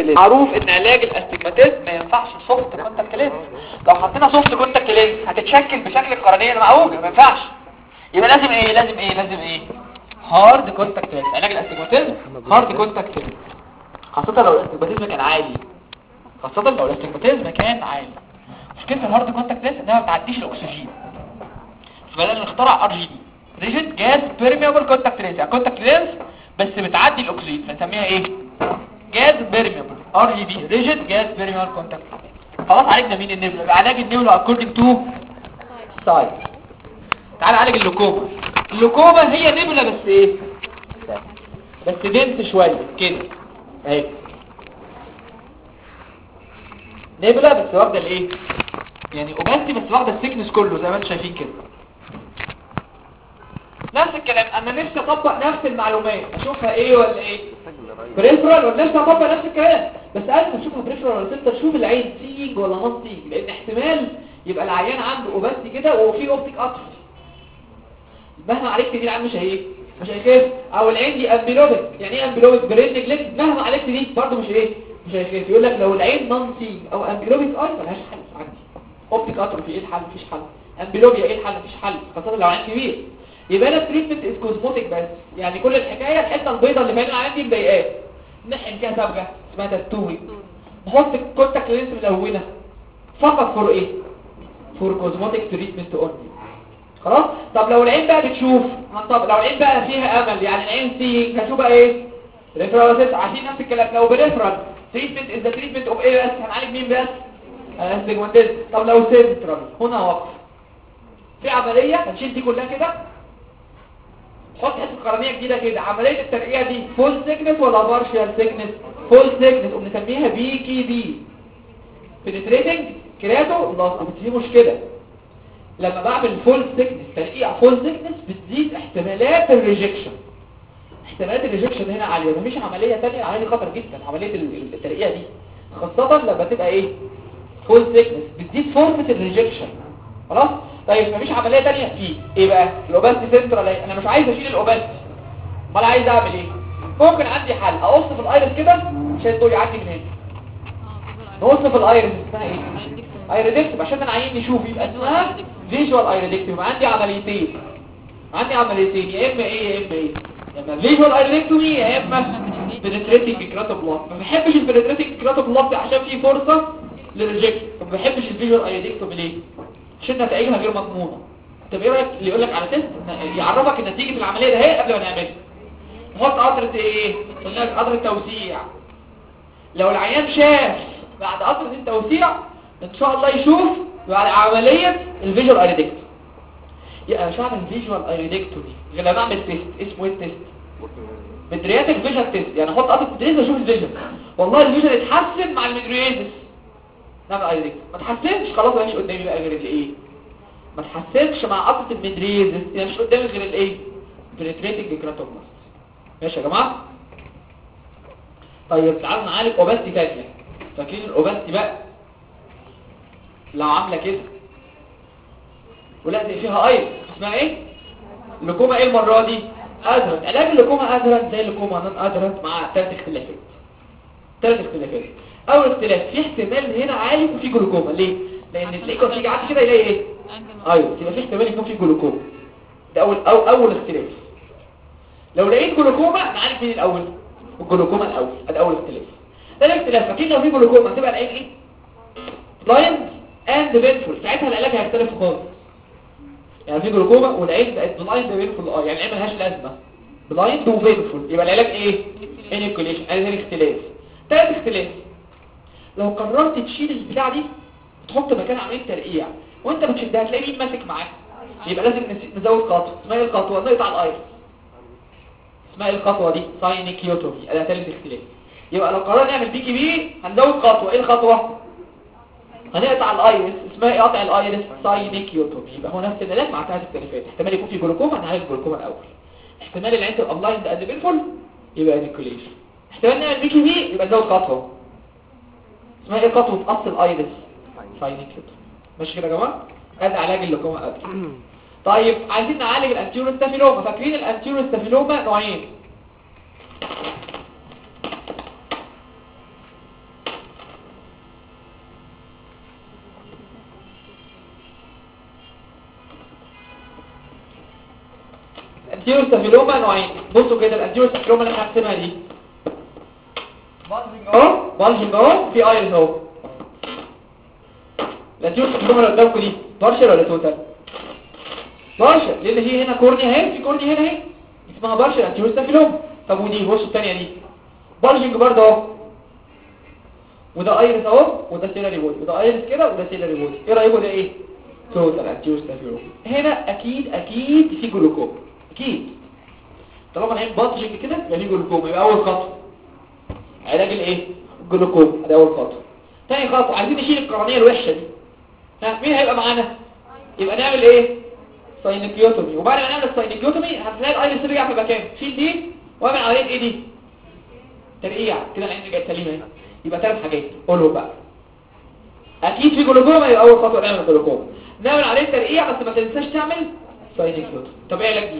لينس معروف ان علاج الاستجماتيزم ما ينفعش سوفت كونتاكت لينس لو حطينا سوفت كونتاكت لينس هتتشكل بشكل القرنيه المعوجه ما ينفعش يبقى لازم ايه لازم ايه لازم ايه هارد كونتاكت لينس علاج الاستجماتيزم هارد كونتاكت لينس خاصه لو الاستجماتيزم كان عالي خاصه لو الاستجماتيزم كان عالي مشكله الهارد كونتاكت لينس انها ما بتعديش الاكسجين فبدأنا نخترع ار جي دي ريجيد جاز بيرميبل كونتاكت لينس يعني كونتاكت لينس بس بتعدي الاكسجين فنسميها ايه جاز بيرميبل ار جي دي ريجيد جاز بيرميبل كونتاكت خلاص عالجنا مين النبله يبقى علاج النبله اكوردنج تو سايز تعال عالج اللوكوما اللوكوما هي نبله بس ايه بس دنس شويه كده اهي نبله بس واخده الايه يعني اوباستي بس واخده السكنس كله زي ما انتم شايفين كده نفس الكلام انا نفسي اطبق نفس المعلومات اشوفها ايه ولا ايه بريفرال ولا نفسي اطبق نفس الكلام بس قبل ما اشوفها بريفرال ولا سنتر شوف العين سيج ولا نون سيج لان احتمال يبقى العيان عنده اوباستي كده وفي اوبتيك اتروفي مهما عليك دي العين مش هي مش هيخف او العين دي امبيلوبيك يعني ايه امبيلوبيك برين نجلكت مهما عليك دي برضه مش ايه مش هيخف يقول لك لو العين نون سيج او امبيلوبيك اي ملهاش حل عندي اوبتيك اتروفي ايه الحل مفيش حل امبيلوبيا ايه الحل مفيش حل خاصه لو عين كبير يبقى انا التريتمنت از كوزموتيك بس يعني كل الحكايه الحته البيضاء اللي باينه عندي مضايقاه نحن فيها صبغه اسمها تاتوي نحط الكونتاكت لينس ملونه فقط فور ايه فور كوزموتيك تريتمنت اونلي خلاص طب لو العين بقى بتشوف طب لو العين بقى فيها امل يعني العين سي هتشوفها ايه ريفرال عشان نفس الكلام لو بريفرال تريتمنت از ذا تريتمنت اوف ايه بس هنعالج مين بس استجماتيز طب لو سنترال هنا وقف في عملية هنشيل دي كلها كده حط حته قرنيه جديده كده عمليه الترقيع دي فول سيكنس ولا بارشال سيكنس فول سيكنس وبنسميها بي كي دي بنتريتنج كرياتو لاس دي مشكله لما بعمل فول سيكنس ترقيع فول سيكنس بتزيد احتمالات الريجكشن احتمالات الريجكشن هنا عاليه مفيش عمليه ثانيه العمليه دي خطر جدا عمليه الترقيع دي خاصه لما تبقى ايه فول سيكنس بتزيد فورمه الريجكشن خلاص طيب مفيش عمليه ثانيه في ايه بقى الاوباستي سنترال انا مش عايز اشيل الاوباستي امال عايز اعمل ايه ممكن عندي حل اقص في الايرس كده عشان تقول يعدي من هنا نقص في الايرس اسمها ايه ايريدكتيف عشان العيان يشوف يبقى اسمها فيجوال ايريدكتيف يبقى عندي عمليتين عندي عمليتين يا اما ايه يا اما ايه يا اما فيجوال ايريدكتومي يا اما بنتريتنج كراتوبلاست ما بحبش البنتريتنج كراتوبلاست عشان في فرصه للريجكت ما بحبش الفيجوال ايريدكتومي ليه عشان نتائجها غير مضمونه طب ايه رايك اللي يقول لك على تيست يعرفك نتيجه العمليه ده اهي قبل ما نعملها نحط قطره ايه قلنا لك قطره توسيع لو العيان شاف بعد قطره التوسيع ان شاء الله يشوف بعد عمليه الفيجوال ايريدكتومي يبقى مش هعمل فيجوال ايريدكتومي غير لما اعمل تيست اسمه ايه التيست مدرياتك فيجوال تيست يعني احط قطره مدرياتك واشوف الفيجوال والله الفيجوال اتحسن مع المدرياتس نعمل ايريدكت ما تحسنش خلاص مفيش قدامي بقى غير الايه ما تحسنش مع قطره المدريزس يعني مش قدامي غير الايه بنتريتنج كراتوبلاست ماشي يا جماعه طيب تعالوا نعالج اوباستي ثانيه فاكرين الاوباستي بقى لو عامله كده ولازق فيها ايض اسمها ايه اللوكوما ايه المره دي ادرنت علاج اللوكوما ادرنت زي اللوكوما نون ادرنت مع ثلاث اختلافات ثلاث اختلافات اول اختلاف في احتمال هنا عالي يكون في جلوكوما ليه لان تلاقي كده تيجي قاعد كده يلاقي ايه ايوه يبقى في احتمال يكون في جلوكوما ده اول أو اول اختلاف لو لقيت جلوكوما نعالج مين الاول الجلوكوما الاول ده اول اختلاف ده الاختلاف اكيد لو في جلوكوما تبقى العين ايه بلايند اند بينفول ساعتها العلاج هيختلف خالص يعني في جلوكوما والعين بقت بلايند بينفول اه يعني العين ملهاش لازمه بلايند وبينفول يبقى العلاج ايه انيكوليشن ادي اختلاف ثالث اختلاف لو قررت تشيل البتاع دي تحط مكان عمليه ترقيع وانت بتشدها هتلاقي مين ماسك معاك يبقى لازم نزود خطوه اسمها ايه الخطوه نقطع الايرس اسمها ايه الخطوه دي ساينيكيوتومي ده ثالث اختلاف يبقى لو قررنا نعمل بي كي بي هنزود خطوه ايه الخطوه هنقطع الايرس اسمها ايه قطع الايرس ساينيكيوتومي يبقى هو نفس العلاج مع ثلاث اختلافات احتمال يكون في جلوكوما هنعالج الجلوكوما الاول احتمال العين تبقى بلايند اند بينفول يبقى انيكوليشن احتمال نعمل بي كي بي يبقى نزود خطوه اسمها ايه خطوه قص الايرس ساينيكيوتومي ماشي كده يا جماعه ادي علاج اللوكوما قبل طيب عايزين نعالج الانتيورو ستافيلوما فاكرين الانتيورو ستافيلوما نوعين انتيرو ستافيلوما نوعين بصوا كده الانتيرو ستافيلوما اللي احنا هنقسمها دي اهو بالجنج اهو في ايرس اهو الانتيرو ستافيلوما اللي قدامكم دي بارشل ولا توتال بارشل لان في هنا كورنيا اهي في كورنيا هنا اهي اسمها بارشل انتيرو ستافيلوما طب ودي بصوا الثانيه دي بالجنج برضه اهو وده ايرس اهو وده سيلاري بودي وده ايرس كده وده سيلاري بودي ايه رايكم ده ايه توتال انتيرو ستافيلوما هنا اكيد اكيد في جلوكوما اكيد طالما العين بادجنج كده يبقى في جلوكوما يبقى اول خطوه علاج الايه الجلوكوما ده اول خطوه تاني خطوه عايزين نشيل القرنيه الوحشه دي ها مين هيبقى معانا يبقى نعمل ايه ساينكيوتومي وبعد ما نعمل الساينكيوتومي هتلاقي الايرس رجع في مكانه شيل دي واعمل عمليه ايه دي ترقيع كده العين رجعت سليمه اهي يبقى ثلاث حاجات قولهم بقى اكيد في جلوكوما يبقى اول خطوه نعمل جلوكوما نعمل عليه ترقيع بس ما تنساش تعمل ساينكيوتومي طب ايه علاج دي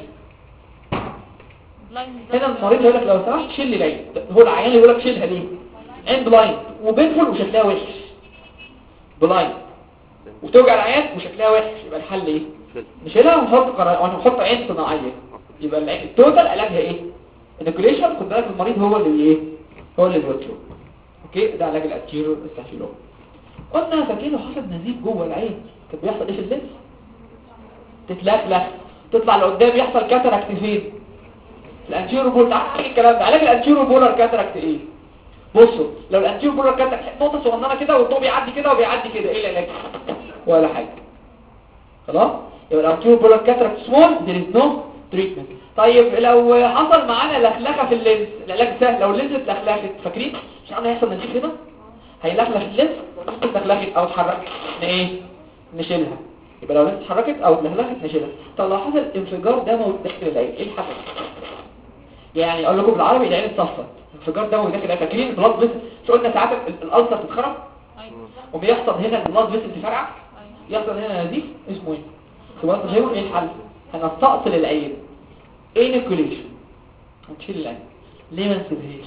هنا المريض يقول لك لو سمحت شيل لي العين هو العيان يقول لك شيلها ليه عين بلايند وبينفل وشكلها وحش بلايند وتوجع العيان وشكلها وحش يبقى الحل ايه نشيلها ونحط قرار ونحط عين صناعيه يبقى العين التوتال علاجها ايه انكوليشن خد بالك المريض هو اللي ايه هو اللي بيطلب اوكي ده علاج الاتيرو استافيلوما قلنا فاكرين لو حصل نزيف جوه العين كان بيحصل ايه في اللبس تتلخلخ تطلع لقدام يحصل كاتاراكت فين الانتيرو بول تعالى الكلام ده علاج الانتيرو بولار كاتاراكت ايه بصوا لو الانتيرو بولار كاتاراكت نقطه صغننه كده والضوء بيعدي كده وبيعدي كده ايه العلاج ولا حاجه خلاص يبقى الانتيرو بولار كاتاراكت سمول there is no treatment طيب لو حصل معانا لخلخه في اللينس العلاج سهل لو اللينس اتلخلخت فاكرين مش عارف هيحصل نزيف هنا هيلخلخ اللينس اتلخلخت او اتحركت ايه نشيلها يبقى لو اللينس اتحركت او اتلخلخت نشيلها طب لو حصل انفجار دموي داخل العين ايه الحل يعني اقول لكم بالعربي العين اتصفت انفجار دموي داخل العين فاكرين البلاد فيسل مش قلنا ساعات ال- الالسر تتخرم وبيحصل هنا البلاد فيسل تفرقع يحصل هنا نزيف اسمه ايه سبحان الله ايه الحل هنستأصل العين انيكوليشن هنشيل العين ليه ما نسيبهاش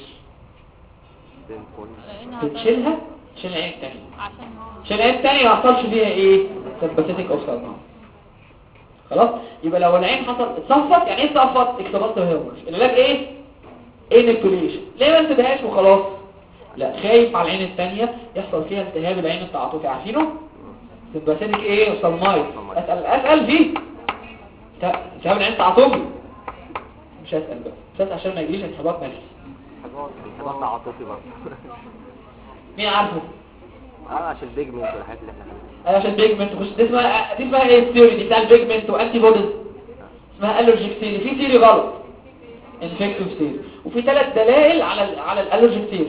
بتشيلها تشيل العين التانية عشان هو عشان العين التانية ما يحصلش فيها ايه سمباثيتك اوف خلاص يبقى لو العين حصل اتصفت يعني ايه اتصفت اكتبطت هيرمش العلاج ايه انيكوليشن ليه ما نسيبهاش وخلاص لا خايف على العين التانية يحصل فيها التهاب العين التعاطفي عارفينه سمباثيتك ايه وصلمايت اسال اسال فيه ت- التهاب العين التعاطفي مش هسال بقى مش هسال عشان ما يجيش انحباط نفسي حاجات تعاطفي برضه مين عارفه اه عشان البيجمنت والحاجات اللي احنا عاملينها ايوه عشان بيجمنت تخش دي اسمها دي اسمها ايه الثيوري دي بتاع البيجمنت وانتي بوديز اسمها الرجيك ثيوري في ثيوري غلط انفكتيف ثيوري وفي ثلاث دلائل على ال على الالرجيك ثيوري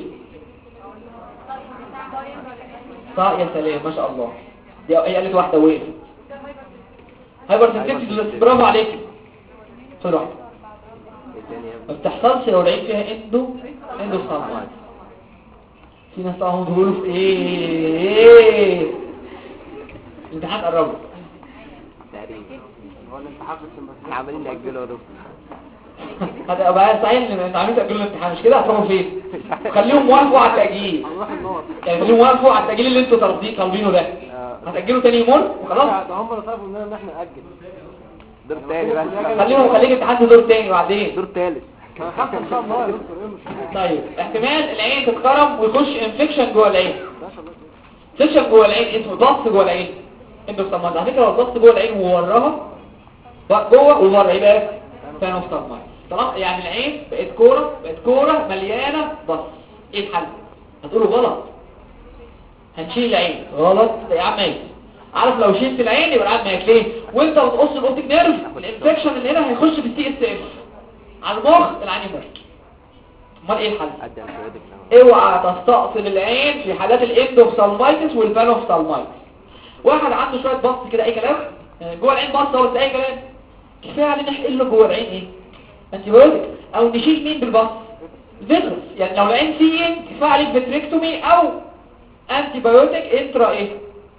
صح يا سلام ما شاء الله دي هي قالت واحده وقفت هايبر سنسيتيف برافو عليك خد واحده ايه تاني يا ما ابني بتحصلش لو لقيت فيها اندو اندو صنع في ناس طبعا بيقولوا في ايه ايه الامتحان قربوا تقريبا هو الامتحان بس احنا عمالين نأجله يا دكتور هذا بقى صحيح ان انتوا عاملين تاجلوا الامتحان مش كده هتروحوا فين خليهم موافقوا على التاجيل هنروح النار يعني خليهم موافقوا على التاجيل اللي انتوا طالبين طالبينه ده آه. هتاجلوا تاني يوم وخلاص ده هم اللي طلبوا مننا ان احنا نأجل دور تاني بس خليهم خليك امتحان دور تاني بعدين دور تالت خمسة ان شاء الله يا دكتور ايه المشكلة طيب احتمال العين تتخرم ويخش انفكشن جوه العين انفكشن جوه العين اسمه ضغط جوه العين انتوا بتسمعوا على فكره لو الضغط جوه العين ووراها بقى جوه وبره يبقى فانوفتالمايت طالما يعني العين بقت كوره بقت كوره مليانه ضغط ايه الحل هتقولوا غلط هنشيل العين غلط يا عم ميت عارف لو شلت العين يبقى العين ميت ليه وانت بتقص الاوبتيك نيرف الانفكشن اللي هنا هيخش في السي اس اف على المخ العين يموت امال ايه الحل قد انتبيوتك اوعى تستأصل العين في حالات الاندوفسالمايتس والبانوفسالمايتس واحد عنده شويه بص كده اي كلام آه، جوه العين بص هو بس اي كلام كفايه علينا نحقن له جوه العين ايه انتيبيوتيك او نشيل مين بالبص فيترس يعني لو العين سين كفايه عليك فيتريكتومي او انتيبيوتيك انترا ايه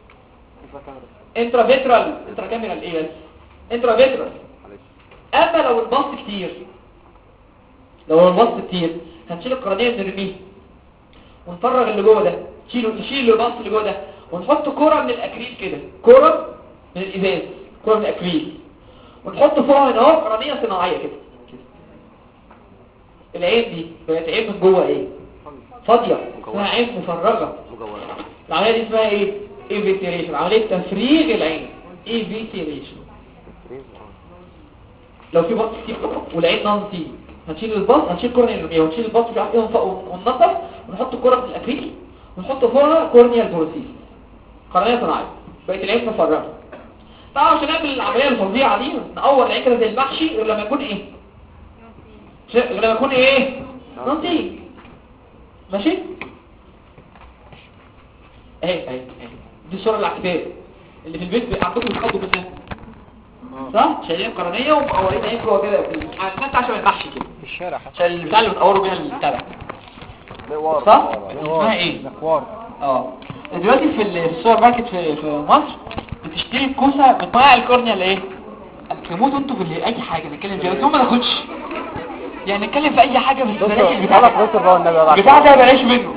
انترا فيترال انترا كاميرال ايه بس انترا فيترال معلش اما لو البص كتير لو البص كتير هنشيل القرنيه ونرميه ونفرغ اللي جوه ده نشيله نشيل البص اللي جوه ده ونحط كرة من الاكريل كده كرة من الازاز كرة من الاكريل ونحط فوقها هنا اهو قرنيه صناعيه كده كده. العين دي بقت عين من جوه ايه فاضيه اسمها عين مفرغه مجوز العمليه دي اسمها ايه ايفيتيريشن عمليه تفريغ العين ايفيتيريشن لو في بط كتير والعين نان تي هنشيل البط هنشيل كورنيا الروميه ونشيل البط مش عارف ايه ونفق- وننضف ونحط كرة من الاكريل ونحط فوقها كورنيا البروسيس قرنيه صناعيه بقت العين مفرغه طبعا عشان نعمل العمليه الفظيعه دي نقور العين كده زي المحشي غير لما يكون ايه ش- غير لما يكون ايه نان تي ماشي اهي اهي اهي دي الصوره العكسيه اللي في البيت عندكم بتحطوا منها صح شايلين قرنيه ومقورين عين جوه كده عشان عشان المحشي كده في الشارع حتى عشان البتاع اللي بتقوروا بيها البتاع ده مقوار صح اسمها ايه مكوار اه دلوقتي في ال- في السوبر ماركت في في مصر بتشتري الكوسه بتباع الكورنيا الايه تموتوا انتوا في اللي- اي حاجه نتكلم فيها بس هم ما تاخدش يعني نتكلم في اي حاجه بس بلاش البتاع خلاص ده بص بقى النبي بعد البتاع ده بلاش منه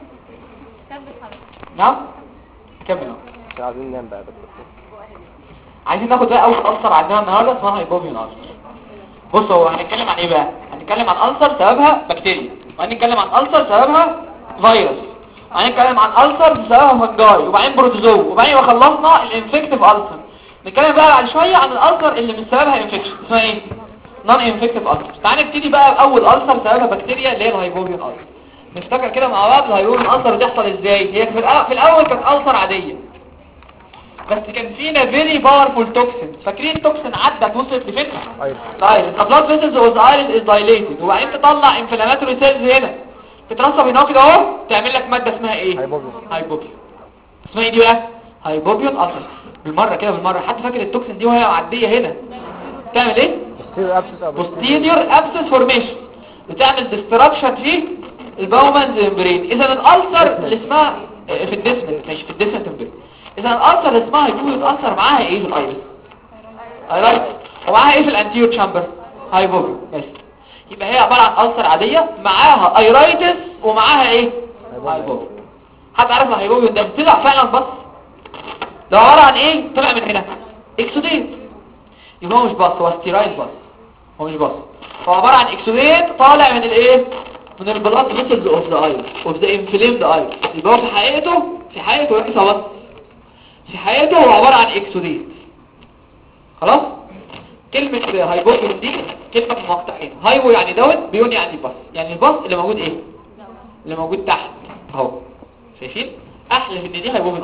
نعم كمل اهو. مش عايزين ننام بقى بس عايزين ناخد بقى اول ألسر عندنا النهارده اسمها هايبوفيون ألسر بص هو هنتكلم عن ايه بقى هنتكلم عن ألسر سببها بكتيريا وهنتكلم عن ألسر سببها فيروس هنتكلم عن ألسر سببها فنجاي وبعدين بروتوزوا وبعدين يبقى خلصنا الانفكتيف ألسر نتكلم بقى بعد شويه عن الألسر اللي من سببها انفكشن اسمها ايه نون انفكتيف ألسر تعالى نبتدي بقى باول ألسر سببها بكتيريا اللي هي الهايبوفيون ألسر نفتكر كده مع بعض الهايبوفيون ألسر بتحصل ازاي هي في الأ- في الاول كانت ألسر عاديه بس كان فينا فيري باورفول توكسين فاكرين توكسين عدت وصلت لفين ايوه ايرس البلاد فيسلز اوز ايرس از دايليتد وبعدين تطلع انفلاماتوري سيلز هنا تترسب هنا كده اهو تعمل لك ماده اسمها ايه هايبوبيون. هايبوبيون اسمها ايه دي بقى هايبوبيون اصلا بالمره كده بالمره حد فاكر التوكسين دي وهي معديه هنا تعمل ايه بوستيريور ابسس او posterior abscess formation بتعمل destruction في الباومنز ممبرين اذا الالسر اللي اسمها آه، في الديسمنت ماشي في الديسمنت ممبرين اذا الالسر اللي اسمها يكون الالسر معاها ايه في الايرس ايرايت ومعاها ايه في الانتيور تشامبر هايبوبيون بس يبقى هي عباره عن السر عاديه معاها ايرايتس ومعاها ايه هايبوبيون حد عارف الهايبوبيون ده طلع فعلا بس ده عباره عن ايه طلع من هنا اكسوديت يبقى هو مش باص هو ستيرايد باص هو مش باص هو عبارة عن اكسوديت طالع من الايه من البلاد فيسلز اوف ذا اير اوف ذا انفليمد اير يبقى هو في حقيقته في حقيقته ليس بس في حقيقته هو عبارة عن اكسوديت خلاص كلمة هايبوبيون دي كلمة من مقطعين هايبو يعني دوت بيون يعني باص يعني الباص اللي موجود ايه اللي موجود تحت اهو شايفين احلف ان دي هايبوبيون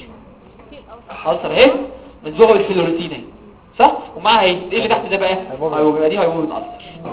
ارتر ألسر اهي متزوغة بالفلوريتين اهي صح ومعها ايه ايه اللي تحت ده بقى هيبوبيون. هيبوبيون دي هيبوبيون ألسر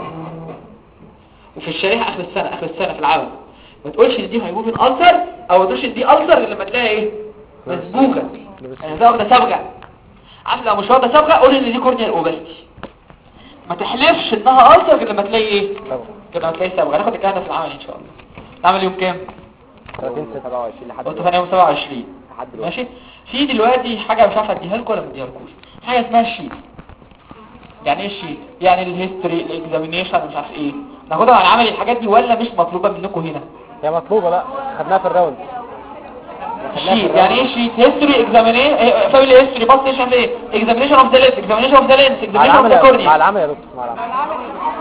وفي الشريحة اخر السنة اخر السنة في العالم ما تقولش ان دي هيبوبيون ألسر او ما تقولش ان دي ألسر غير لما تلاقي ايه مسبوكة يعني ده واخدة صبغة عارف لو مش واخدة صبغة قول ان دي كورنيال اوبستي ما تحلفش انها ألسر غير لما تلاقي ايه غير لما تلاقي صبغة ناخد الكلام ده في العمل ان شاء الله نعمل يوم كام 30 6 27 لحد قلت ثاني يوم 27 لحد دلوقتي ماشي في دلوقتي حاجة مش عارف اديها لكم ولا ما اديهالكوش حاجة اسمها الشيت يعني ايه الشيت يعني الهيستوري الاكزامينيشن مش عارف ايه ناخدها على العمل الحاجات دي ولا مش مطلوبة منكم هنا هي مطلوبة لا خدناها في الراوند خدناها في شيت الراوند. يعني ايه شيت هيستوري اكزامينيشن فاميلي هيستوري باست مش عارف ايه اكزامينيشن اوف ذا لينس اكزامينيشن اوف ذا لينس مع اكزامينيشن اوف العمل ذا يا- مع كورنيا العمل يا دكتور مع العمل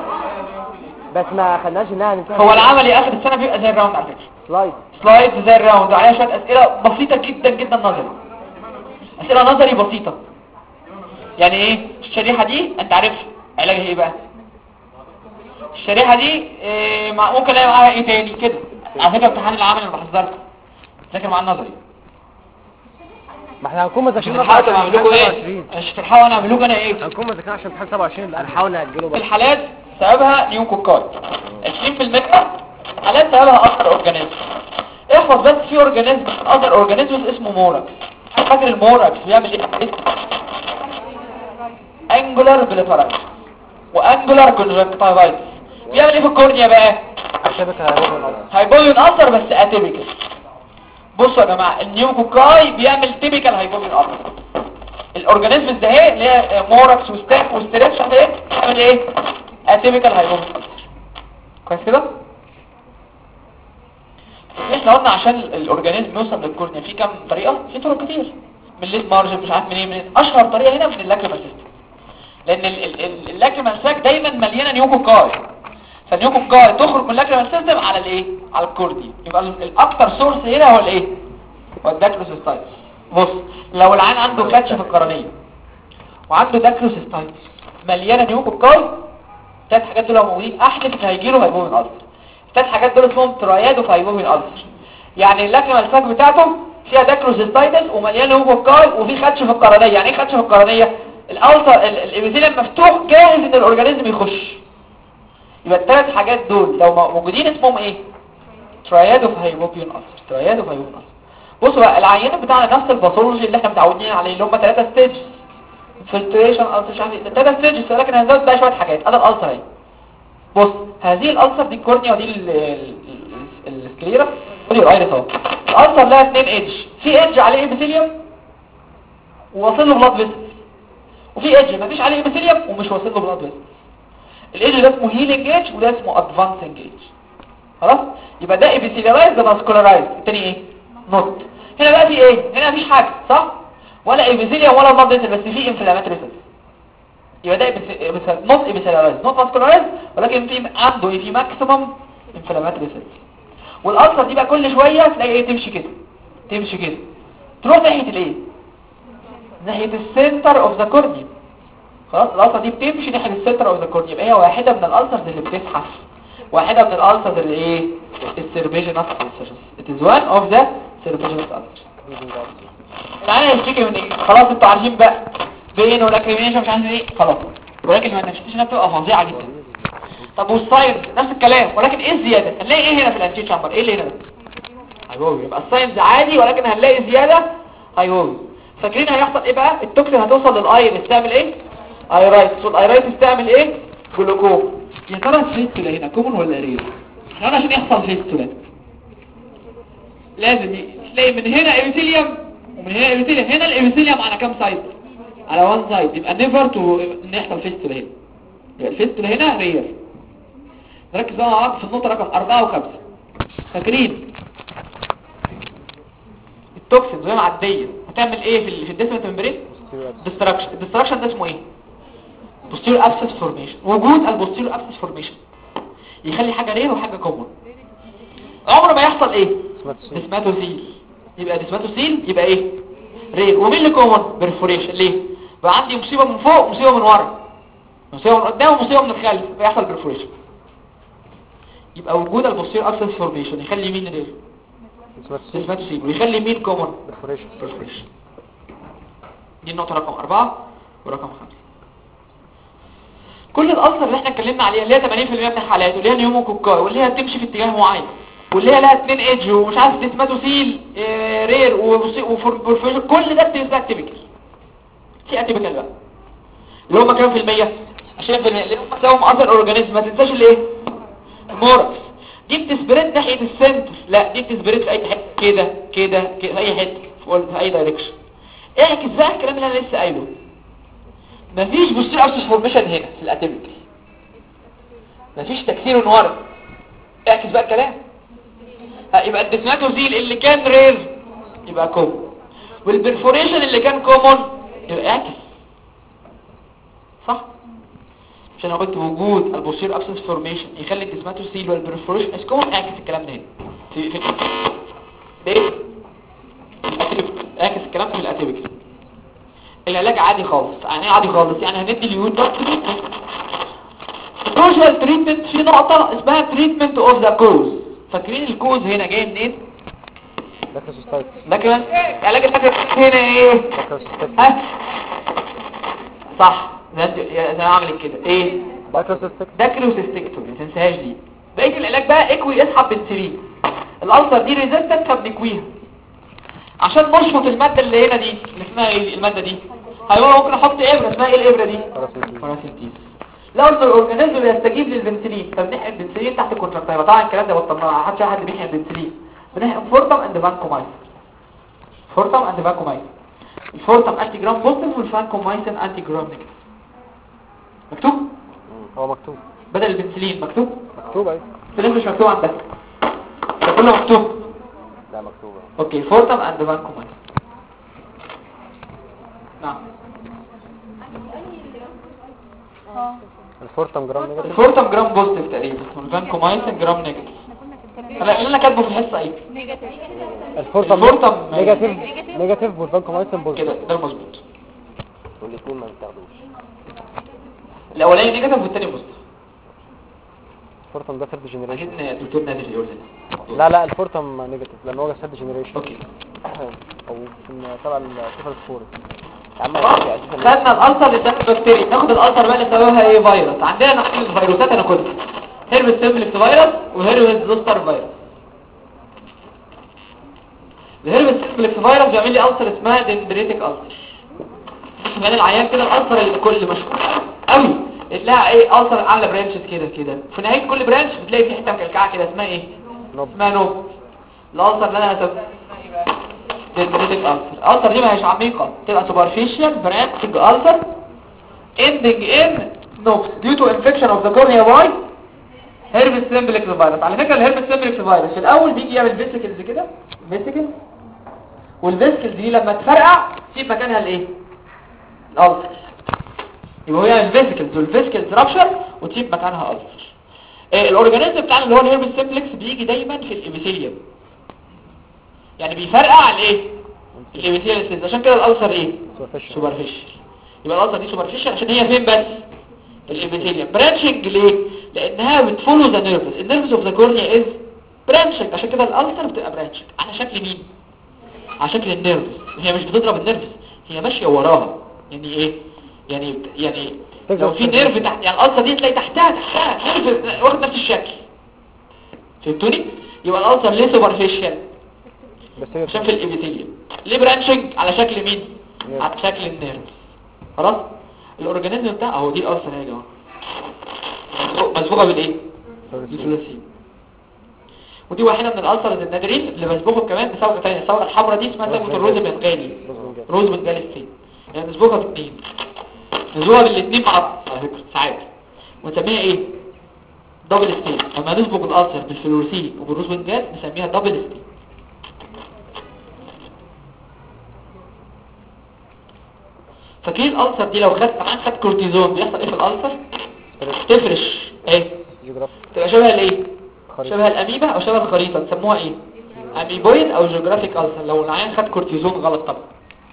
بس ما خدناش انها ننتهي هو العملي اخر السنة بيبقى زي الراوند على فكرة سلايد سلايدز زي الراوند وعليها شوية اسئلة بسيطة جدا جدا نظري اسئلة نظري بسيطة يعني ايه الشريحة دي انت عارف علاجها ايه بقى الشريحة دي إيه مع- ممكن الاقي معاها ايه تاني كده على فكرة امتحان العمل انا بحذركم ذاكر مع النظري ما احنا هنكون مش مذاكرين هتلحقوا عشان اعمل لكم امتحان ايه 27 مش هتلحقوا انا اعمل لكم انا ايه هنكون مذاكرين عشان امتحان 27 لا هنحاول نأجله في بقى الحالات سببها نيوكوكاي 20% حالات سببها اثر اورجانيزم احفظ بس في اورجانيزم اثر اورجانيزم اسمه موركس فاكر الموركس بيعمل ايه انجولار بليفرايتس وانجولار كونجكتيفايتس بيعمل ايه في الكورنيا بقى الشبكة هيروحوا الأرض هايبوبيون اثر بس اتيبيكال بصوا يا جماعه النيوكوكاي بيعمل تيبيكال هايبوبيون اثر الاورجانيزمز ده اهي اللي هي موركس وستاك وستريتش ده بيعمل ايه اتيبيكال هايبوبيون اثر كويس كده احنا قلنا عشان الاورجانيزم يوصل للكورنيا في كام طريقه في طرق كتير من الليد مارجن مش عارف منين منين اشهر طريقه هنا من اللاكريمال سيستم لان ال- ال- ال- اللاكريمال ساك دايما مليانه نيوكوكاي فالنيوكوكاي تخرج من اللاكريمال سيستم على الايه على الكوردي يبقى ال- الاكتر سورس هنا هو الايه هو الداكروسيستايتس بص لو العين عنده كاتش في القرنيه وعنده داكروسيستايتس مليانه نيوكوكاي الثلاث حاجات دول لو موجودين احلف ان هيجيله هيبومين الالسر الثلاث حاجات دول اسمهم ترايادو فايبومين الالسر يعني اللاكريمال ساك بتاعته فيها داكروسيستايتس ومليان نيوكوكاي وفي خدش في القرنيه يعني ايه خدش في القرنيه الالسر ال- الابيثيليوم مفتوح جاهز ان الاورجانيزم يخش يبقى الثلاث حاجات دول لو موجودين اسمهم ايه ترايادو فايبومين الالسر ترايادو فايبومين الالسر بصوا بقى العينه بتاعنا نفس الباثولوجي اللي احنا متعودين عليه اللي هم ثلاثه ستيجز فلتريشن السر مش عارف ايه ثلاثه ستيجز ولكن هنزود بقى شويه حاجات ادي الالسر اهي بص هذه الالسر دي الكورنيا ودي ال- ال- ال- السكليرا ودي الايرس اهو الالسر لها اثنين ايدج في ايدج عليه ايبيثيليوم وواصل له بلاد فيسل وفي ايدج مفيش عليه ايبيثيليوم ومش واصل له بلاد فيسل الايدج ده اسمه هيلينج ايدج وده اسمه ادفانسنج ايدج خلاص يبقى ده ايبيثيليالايز ده ماسكولارايز التاني ايه نوت هنا بقى في ايه هنا مفيش حاجه صح ولا ايبيثيليوم ولا بلاد فيسل بس في انفلاماتوري سيلز يبقى ده نوت ايبيثيليالايز نوت ماسكولارايز ولكن في عنده ايه في ماكسيمم انفلاماتوري سيلز والالسر دي بقى كل شويه تلاقي ايه تمشي كده تمشي كده تروح ناحيه الايه ناحيه السنتر اوف ذا كورنيا خلاص الالسر دي بتمشي ناحيه السنتر اوف ذا كورنيا يبقى هي واحده من الالسرز اللي بتزحف واحده من الالسرز اللي ايه السيربيجنس ulcers it is one of the سيربيجنس ulcers العيان هيشتكي من ايه خلاص انتوا عارفين بقى بين ولاكريميشن مش عارف ايه خلاص ولكن المانيفستيشن بتبقى فظيعه جدا طب والساينز نفس الكلام ولكن ايه الزياده هنلاقي ايه هنا في الانتي تشامبر ايه اللي هنا ده هيووي يبقى الساينز عادي ولكن هنلاقي زياده هيووي فاكرين هيحصل ايه بقى التوكسين هتوصل للايرس تعمل ايه ايرايتس والايرايتس تعمل ايه جلوكوم يا ترى الفيستولا هنا كومن ولا رير احنا عشان يحصل فيستولا لازم ي- تلاقي من هنا ايبيثيليوم ومن هنا ايبيثيليوم هنا الايبيثيليوم على كام سايد على وان سايد يبقى نيفر تو ان يحصل فيستولا هنا يبقى الفيستولا هنا رير نركز بقى مع بعض في النقطه رقم 4 و5 فاكرين التوكسين زي معديه هتعمل ايه في ال- في الديسمنت ممبرين ديستراكشن الديستراكشن ده اسمه ايه posterior abscess formation وجود البوستيريور abscess formation يخلي حاجه رير وحاجه كومن عمره ما يحصل ايه ديسماتوسيل يبقى ديسماتوسيل يبقى ايه رير ومين اللي كومن برفوريشن ليه بقى عندي مصيبه من فوق ومصيبه من ورا مصيبه من قدام ومصيبه من الخلف فيحصل برفوريشن يبقى وجود البوستيريور abscess formation يخلي مين رير ديسماتوسيل ويخلي مين كومن برفوريشن دي النقطة رقم أربعة ورقم خمسة كل الألسر اللي احنا اتكلمنا عليها اللي هي 80% من الحالات واللي هي نيوموكوكاي واللي هي بتمشي في اتجاه معين واللي هي لها اتنين ايدج ومش عارف ديسماتوسيل اه رير وبورفيشن كل ده بتنسى اتيبيكال في اتيبيكال بقى اللي هم كام في المية 20% اللي هم سواهم اثر اورجانيزم ما تنساش الايه الموركس دي بتسبريد ناحية السنتر لا دي بتسبريد في اي حتة كده كده كده في اي حتة في في اي دايركشن اعكس بقى الكلام اللي انا لسه قايله مفيش بوستير ابسس فورميشن هنا في الاتيبيكال مفيش تكسير ورا اعكس بقى الكلام ها، يبقى الديسماتوزيل اللي كان رير يبقى كومون والبرفوريشن اللي كان كومون يبقى اعكس صح عشان انا قلت وجود البوستير ابسس فورميشن يخلي الديسماتوزيل والبرفوريشن اس كومون اعكس الكلام ده هنا في في ليه الاتيبيكال اعكس الكلام في الاتيبيكال العلاج عادي خالص يعني ايه عادي خالص يعني هندي اليود ده كوزال تريتمنت في نقطة اسمها تريتمنت اوف ذا كوز فاكرين الكوز هنا جاي منين ده كمان علاج الفكرة هنا ايه ها صح ده انت يا- انا اعمل كده ايه ده كلوسيستكتومي ما تنساهاش دي بقيه العلاج بقى اكوي اسحب بنسلين الالسر دي ريزيستنت فبنكويها عشان نشفط المادة اللي هنا دي اللي اسمها ايه المادة دي هيقول ممكن احط ابرة اسمها ايه الابرة دي باراسيتيز لو ان الاورجانيزم بيستجيب للبنسلين فبنحقن البنسلين تحت الكونتراكتايل طبعا الكلام ده بطلناه ما حدش حد بيحقن البنسلين بنحقن فورتم اند فانكومايسين فورتم اند فانكومايسين الفورتم انتي جرام بوزيتيف والفانكومايسين انتي جرام نيجاتيف مكتوب هو مكتوب بدل البنسلين مكتوب مكتوب اهي في مش مكتوب عندك ده كله مكتوب لا مكتوب اهي. اوكي فورتم اند فانكومايسين نعم الفورتم جرام نيجاتيف الفورتم جرام بوزيتيف تقريبا والفانكومايسين جرام نيجاتيف هلا اللي انا كاتبه في الحصه ايه الفورتم الفورتم نيجاتيف نيجاتيف والفانكومايسين بوزيتيف كده ده المظبوط والاثنين ما بتاخدوش الاولاني نيجاتيف والثاني بوزيتيف الفورتم ده ثيرد جنريشن عايزين الدكتور نادر يقول لنا لا لا الفورتم نيجاتيف لان هو ثيرد جنريشن اوكي او في تبع السيفر فور يا عم خلاص. يا أساساً خدنا الالسر اللي ادانا بكتيريا ناخد الالسر بقى اللي سببها ايه فيروس عندنا نوعين من الفيروسات انا كنت هيربس سيمبلكس فيروس وهيربس زوستر فيروس الهيربس سيمبلكس فيروس بيعمل لي السر اسمها دندريتك السر يعني العيان كده الالسر اللي كل مشهور قوي تلاقي ايه السر اعلى برانشز كده كده في نهايه كل برانش بتلاقي في حته مكلكعه كده اسمها ايه نوب اسمها نوب الالسر اللي انا هسميها دندريتك السر الالسر دي ما هيش عميقه تبقى سوبرفيشال برانشنج السر ending in nobs due to infection of the cornea by herpes simplex virus على فكرة الهربس simplex virus في الاول بيجي يعمل فيسيكلز كده فيسيكلز والفيسيكلز دي لما تفرقع تسيب مكانها الايه الالسر يبقى هو يعمل فيسيكلز والفيسيكلز رابشر وتسيب مكانها الالسر آه، الاورجانيزم بتاعنا اللي هو الهربس simplex بيجي دايما في الابيثيليوم يعني بيفرقع الايه الابيثيليوم cells. عشان كده الالسر ايه سوبرفيشال سوبرفيشال يبقى الالسر دي سوبرفيشال عشان هي فين بس الابيثيليوم برانشنج ليه لانها بتفولو ذا نيرفز النيرفز اوف ذا كورنيا از برانشنج عشان كده الالسر بتبقى برانشنج على شكل مين على شكل النيرفز هي مش بتضرب النيرفز هي ماشيه وراها يعني ايه يعني يعني لو في نيرف تحت يعني الالسر دي تلاقي تحتها تحتها نيرف واخد نفس الشكل فهمتوني يبقى الالسر ليه سوبرفيشال بس هي عشان في الابيثيليوم ليه برانشنج على شكل مين نيرف. على شكل النيرف خلاص الاورجانيزم بتاع اهو دي الالسر اهي يا جماعه مسبوق- مسبوقه بالايه بالثلاثين ودي واحده من الالسرز النادرين اللي مسبوقه كمان بصبغه ثانيه الصبغه الحمراء دي اسمها صبغه الروز بنغالي روزمنجال. روز بنغالي ستين يعني مسبوقه باثنين مسبوقه بالاثنين مع بعض على فكره ساعات ونسميها ايه دبل ستين لما نسبق الالسر بالفلوروسين وبالروز بنجال نسميها دبل ستين فاكرين الالسر دي لو خدت كمان خدت كورتيزون بيحصل ايه في الالسر تفرش ايه جيوغرافي تبقى شبه الايه خريطة. شبه الاميبا او شبه الخريطه نسموها ايه اميبويد او جيوغرافيك السر لو العيان خد كورتيزون غلط طبعا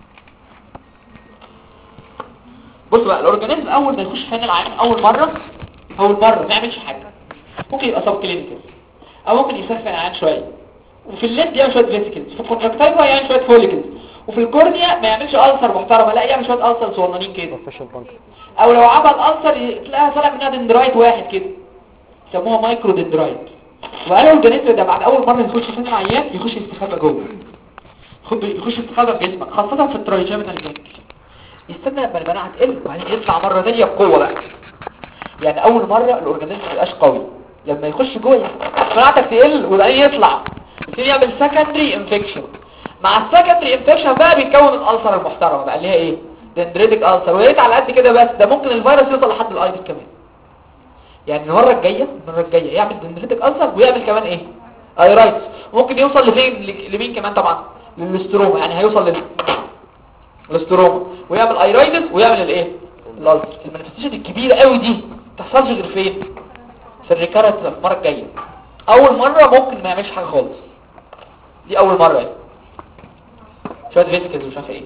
بص بقى الاورجانيزم اول ما يخش فين العيان اول مره اول مره ما يعملش حاجه ممكن يبقى سب كلينيكال او ممكن يسخن العيان شويه وفي الليد يعمل شويه فيسيكلز في الكونتراكتايفا يعمل شويه فوليكلز وفي الكورنيا ما يعملش ألسر محترمه لا يعمل شويه ألسر صغننين كده سوبرفيشال بانك او لو عمل ألسر تلاقيها طالع منها دندرايت واحد كده يسموها مايكرو دندرايت وقالوا الجنيتر ده بعد اول مره يخش فين العيان يخش يستخبى جوه يخب- يخش يستخبى في جسمك خاصه في الترايجيمينال جانج يستنى لما المناعه تقل وبعدين يطلع مره ثانيه بقوه بقى يعني اول مره الاورجانيزم ما يبقاش قوي لما يخش جوه مناعتك تقل وبعدين يطلع يبتدي يعمل سكندري انفكشن مع السكندري انفكشن بقى بيتكون الالسر المحترمه بقى اللي هي ايه دندريتك السر ويا ريت على قد كده بس ده ممكن الفيروس يوصل لحد الايدس كمان يعني المره الجايه المره الجايه يعمل دندريتك السر ويعمل كمان ايه ايرايتس ممكن يوصل لفين ل- لمين كمان طبعا للستروما يعني هيوصل لل الاستروما ويعمل ايرايتس ويعمل الايه الالسر المانيفستيشن الكبيره قوي دي ما تحصلش غير فين في الريكارنس المره الجايه اول مره ممكن ما يعملش حاجه خالص دي اول مره يعني شويه فيسكلز ومش عارف ايه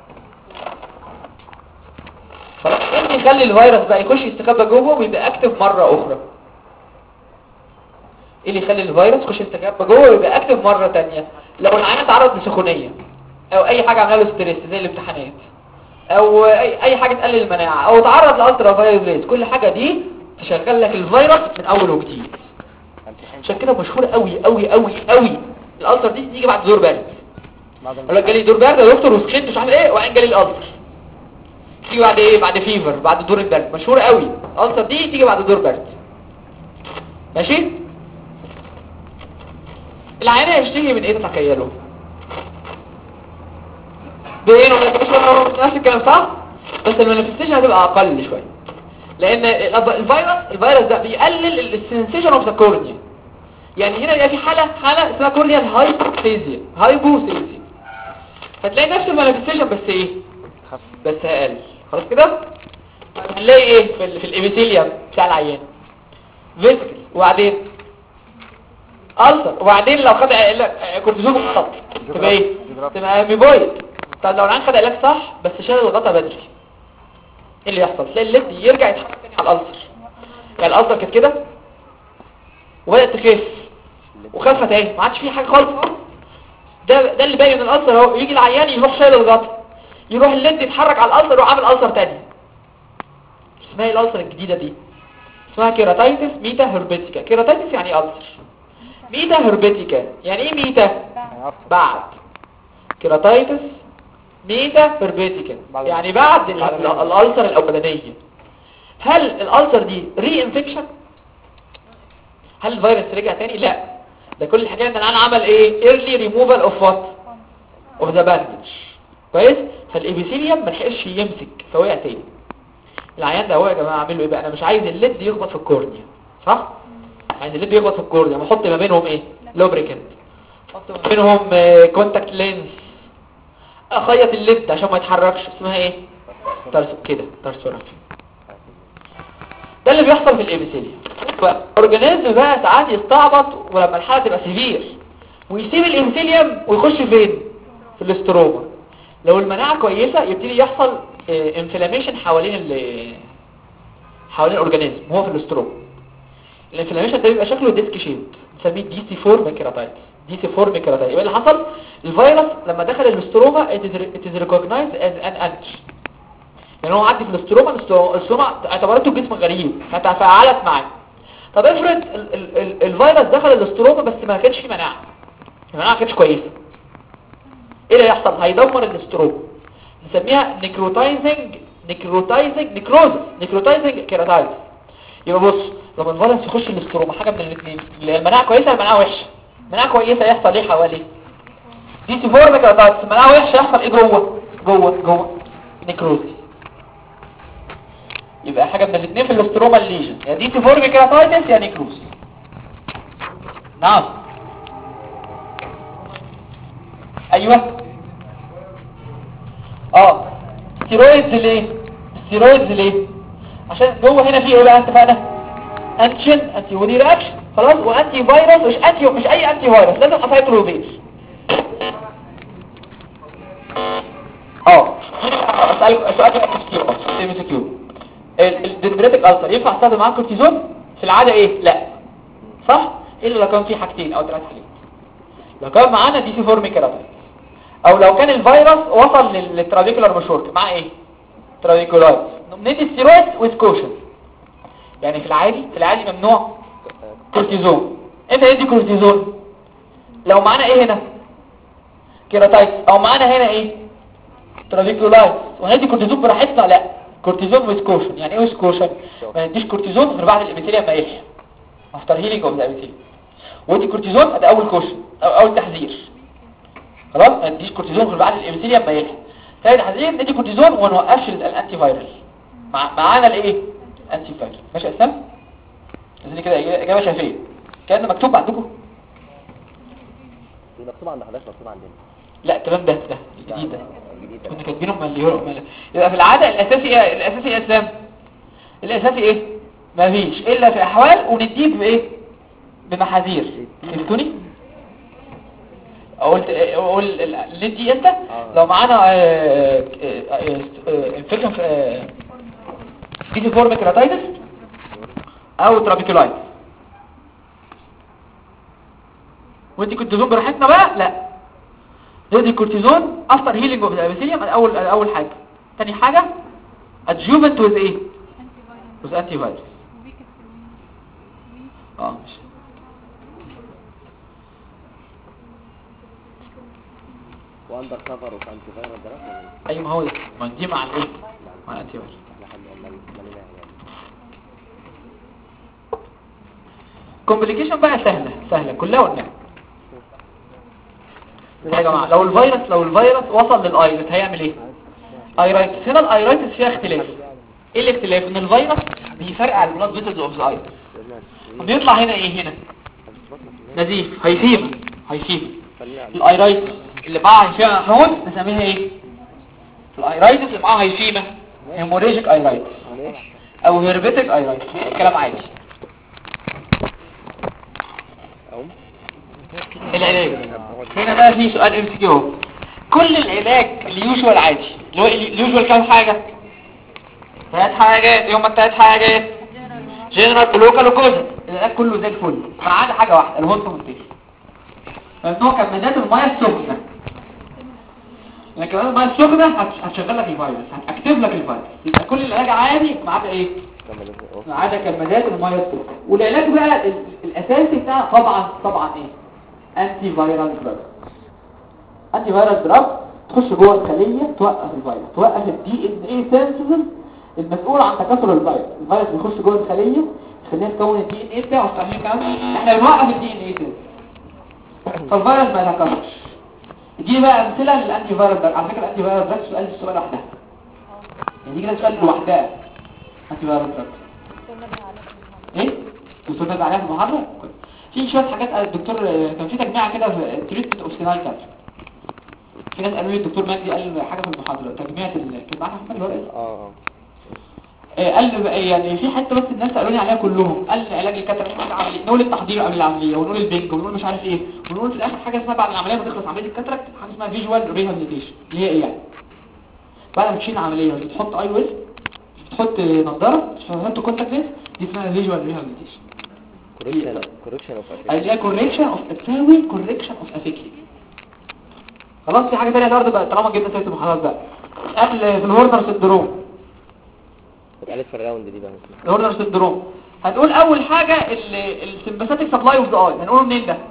خلاص ايه اللي يخلي الفيروس بقى يخش يستخبى جوه ويبقى اكتف مره اخرى ايه اللي يخلي الفيروس يخش يستخبى جوه ويبقى اكتف مره تانية لو العيان اتعرض لسخونيه او اي حاجه عملها له ستريس زي الامتحانات او اي اي حاجه تقلل المناعه او تعرض لالترا فايروس كل حاجه دي تشغل لك الفيروس من اول وجديد عشان كده مشهور قوي قوي قوي قوي الالتر دي تيجي بعد دور برد بعد يقول لك جالي دور برد يا دكتور وسخنت مش عارف ايه وبعدين جالي الالتر تيجي بعد ايه بعد فيفر بعد دور البرد مشهور قوي الالتر دي تيجي بعد دور برد ماشي العيان هيشتكي من ايه تتخيلوا بايه مش نفس الكلام صح بس المانيفستيشن هتبقى اقل شويه لان الأب- الفيروس الفيروس ده بيقلل السنسيشن اوف ذا كورنيا يعني هنا يبقى في حاله حاله اسمها كورنيال هايبوثيزيا هايبوثيزيا فتلاقي نفس المانيفستيشن بس ايه خف بس اقل خلاص كده هنلاقي ايه في ال في الابيثيليوم بتاع العيان فيسكل وبعدين ألسر وبعدين لو خد علاج- كورتيزون بالخط تبقى ايه تبقى اميبويد طب لو العيان خد علاج صح بس شال الغطا بدري ايه اللي يحصل تلاقي الليد يرجع يتحرك تاني على الألسر يعني الألسر كانت كده وبدأت تخف وخفت اهي ما عادش فيه حاجة خالص ده ده اللي باين من الألسر اهو يجي العيان يروح شايل الغطا يروح الليد يتحرك على الألسر ويروح عامل ألسر تاني اسمها ايه الألسر الجديدة دي اسمها كيراتايتس ميتا هربيتيكا كيراتايتس يعني ايه ألسر ميتا هربيتيكا يعني ايه ميتا بعد كيراتايتس ميتا هربيتيكا بعد- يعني بعد ال- بعد ال- ال- الألسر الأولانية هل الألسر دي ري انفكشن هل الفيروس رجع تاني لا ده كل الحكايه ان انا عمل ايه early removal of what of the bandage كويس فالابيثيليوم ما لحقش يمسك فوقع تاني العيان ده هو يا جماعه اعمل له ايه بقى انا مش عايز الليد يخبط في الكورنيا صح عايز الليد يخبط في الكورنيا بحط ما بينهم ايه لوبريكنت احط ما بينهم كونتاكت لينز اخيط الليد عشان ما يتحركش اسمها ايه ترس كده ترسورافي ده اللي بيحصل في الابيثيليوم فالاورجانيزم بقى ساعات يستعبط ولما الحاله تبقى سيفير ويسيب الابيثيليوم ويخش فين في الاستروما لو المناعه كويسه يبتدي يحصل انفلاميشن حوالين ال حوالين الاورجانيزم وهو في الاستروما الانفلاميشن ده بيبقى شكله ديسك شيب بنسميه دي سي 4 ميكراتايتس دي سي 4 ميكراتايتس يبقى اللي حصل الفيروس لما دخل الاستروما it is- it is recognized as an antigen يعني هو عدي في الاستروما الاسترو- الاستروما اعتبرته جسم غريب فتفاعلت معاه طب افرض ال ال ال الفيروس دخل الاستروما بس ما كانش فيه مناعه المناعه ما كانتش كويسه ايه اللي هيحصل هيدمر الاستروما نسميها نيكروتايزنج نيكروتايزنج نيكروزس نيكروتايزنج كيراتايتس يبقى بص لما الفيروس يخش الاستروما حاجه من الاثنين المناعه كويسه المناعه وحشه المناعه كويسه يحصل ايه حواليه دي سي 4 كيراتايتس المناعه وحشه يحصل ايه جوه جوه جوه نيكروزس يبقى حاجة من الاثنين في الاستروما الليجن يا دي تيفورمي كيراتايتس يا نيكروز نعم ايوه اه ستيرويدز ليه ستيرويدز ليه عشان جوه هنا في ايه بقى اتفقنا انتيجين انتي بودي رياكشن خلاص وانتي فيروس مش انتي مش اي انتي فيروس لازم اسايكلوفير اه اسالك سؤال ام سي كيو الدندريتك ألسر ينفع استخدم معاه كورتيزون في العادة ايه لا صح الا لو كان في حاجتين او ثلاث حاجات لو كان معانا دي سي فورمي كيراتايتس او لو كان الفيروس وصل للترافيكولار مشورك مع ايه ترافيكولايتس ندي ستيرويد ويز كوشن يعني في العادي في العادي ممنوع كورتيزون امتى ندي كورتيزون لو معانا ايه هنا كيراتايتس او معانا هنا ايه ترافيكولايتس وندي كورتيزون براحتنا لا كورتيزون ويز كوشن يعني ايه ويز كوشن ما نديش كورتيزون غير بعد الابيثيليوم ما يحيى افتر هيلينج اوف ذا ابيثيليوم ودي كورتيزون ده اول كوشن او اول تحذير خلاص ما نديش كورتيزون غير بعد الابيثيليوم ما يحيى ثاني تحذير ندي كورتيزون وما نوقفش الانتي فايرال مع معانا الايه انتي فايرال ماشي يا اسلام دي كده اجابه شافيه كان مكتوب عندكم دي مكتوب عند حضرتك مكتوب عندنا لا الكلام ده ده الجديد ده جديد كنا كاتبينهم مليون مليون يبقى في العادة الأساسي إيه؟ الأساسي إيه يا اسلام الأساسي إيه مفيش إلا في أحوال ونديه بإيه بمحاذير فهمتوني قلت اقول اللي دي انت لو معانا انفكشن في دي فورم كراتايتس او ترابيكولايتس ودي كورتيزون براحتنا بقى لا ندي كورتيزون افتر هيلينج اوف ذا ابيثيليوم اول اول حاجه تاني حاجه ادجوفنت ويز ايه ويز انتي فايروس اه مش واندر كفر وفي انتي فايروس ده ولا إيه؟ ايوه ما هو ده ما دي مع الايه مع الانتي فايروس احنا حل- مال- مالنا يعني كومبليكيشن بقى سهله سهله كلها قلنا يا جماعه لو الفيروس لو الفيروس وصل للايرت هيعمل ايه ايرايتس هنا الايرايتس فيها اختلاف ايه الاختلاف ان الفيروس بيفرقع البلاد فيسلز اوف ذا ايرت بيطلع هنا ايه هنا نزيف هيفيما هيفيما الايرايتس اللي معاها هيفيما حمود نسميها ايه الايرايتس اللي معاها هيفيما هيموريجيك ايرايتس او هيربيتك ايرايتس الكلام عادي العلاج هنا بقى في سؤال ام سي كيو كل العلاج اليوجوال عادي اللي هو اليوجوال كام حاجه ثلاث حاجات يوم الثلاث حاجات جنرال ولوكال وكوزا العلاج كله زي الفل ما عدا حاجه واحده الهوست مونتيشن ممنوع كمادات الميه السخنه لكن كمان الميه السخنه هت- هتشغل لك الفيروس هتكتب لك الفيروس يبقى كل العلاج عادي ما عدا ايه ما عدا كمادات الميه السخنه والعلاج بقى ال- الاساسي بتاعه طبعا طبعا ايه انتي فيرال دراج انتي فيرال دراج تخش جوه الخليه توقف الفيروس توقف الدي ان اي سينثيسيس المسؤول عن تكاثر الفيروس الفيروس بيخش جوه الخليه يخليها تكون الدي ان اي بتاعه فاهمين كمان احنا بنوقف الدي ان اي فالفيروس ما يتكاثرش دي بقى امثله للانتي فيرال دراج على فكره الانتي فيرال دراج سؤال السؤال لوحدها يعني دي كده سؤال لوحدها انتي فيرال دراج ايه دكتور نادي عليها في المحاضره في شويه حاجات قال الدكتور كان في تجميعه كده في تريتمنت اوف سينايل كانسر في ناس قالوا لي الدكتور مجدي قال حاجه في المحاضره تجميعه ال... كان معانا احمد الورقي اه آه، قال لي بقى يعني في حته بس الناس قالوا لي عليها كلهم قال لي علاج الكتر العمليه نقول التحضير قبل العمليه ونقول البنج ونقول مش عارف ايه ونقول في الاخر حاجه اسمها بعد العمليه ما تخلص عمليه الكاتراكت حاجه اسمها فيجوال ريهابيليتيشن اللي هي ايه يعني بعد ما تشيل العمليه بتحط اي ويز بتحط نظاره بتحط كونتاكت لينس دي اسمها فيجوال ريهابيليتيشن كوريكشن كوريكشن اوف اللي هي كوريكشن اوف تساوي كوريكشن اوف افيكي خلاص في حاجه ثانيه برضه بقى طالما جبنا سيره المحاضرات بقى قبل في الهورنر سندروم اتقالت في الراوند دي بقى الهورنر سندروم هنقول اول حاجه السمباثيك سبلاي اوف ذا اي هنقوله منين ده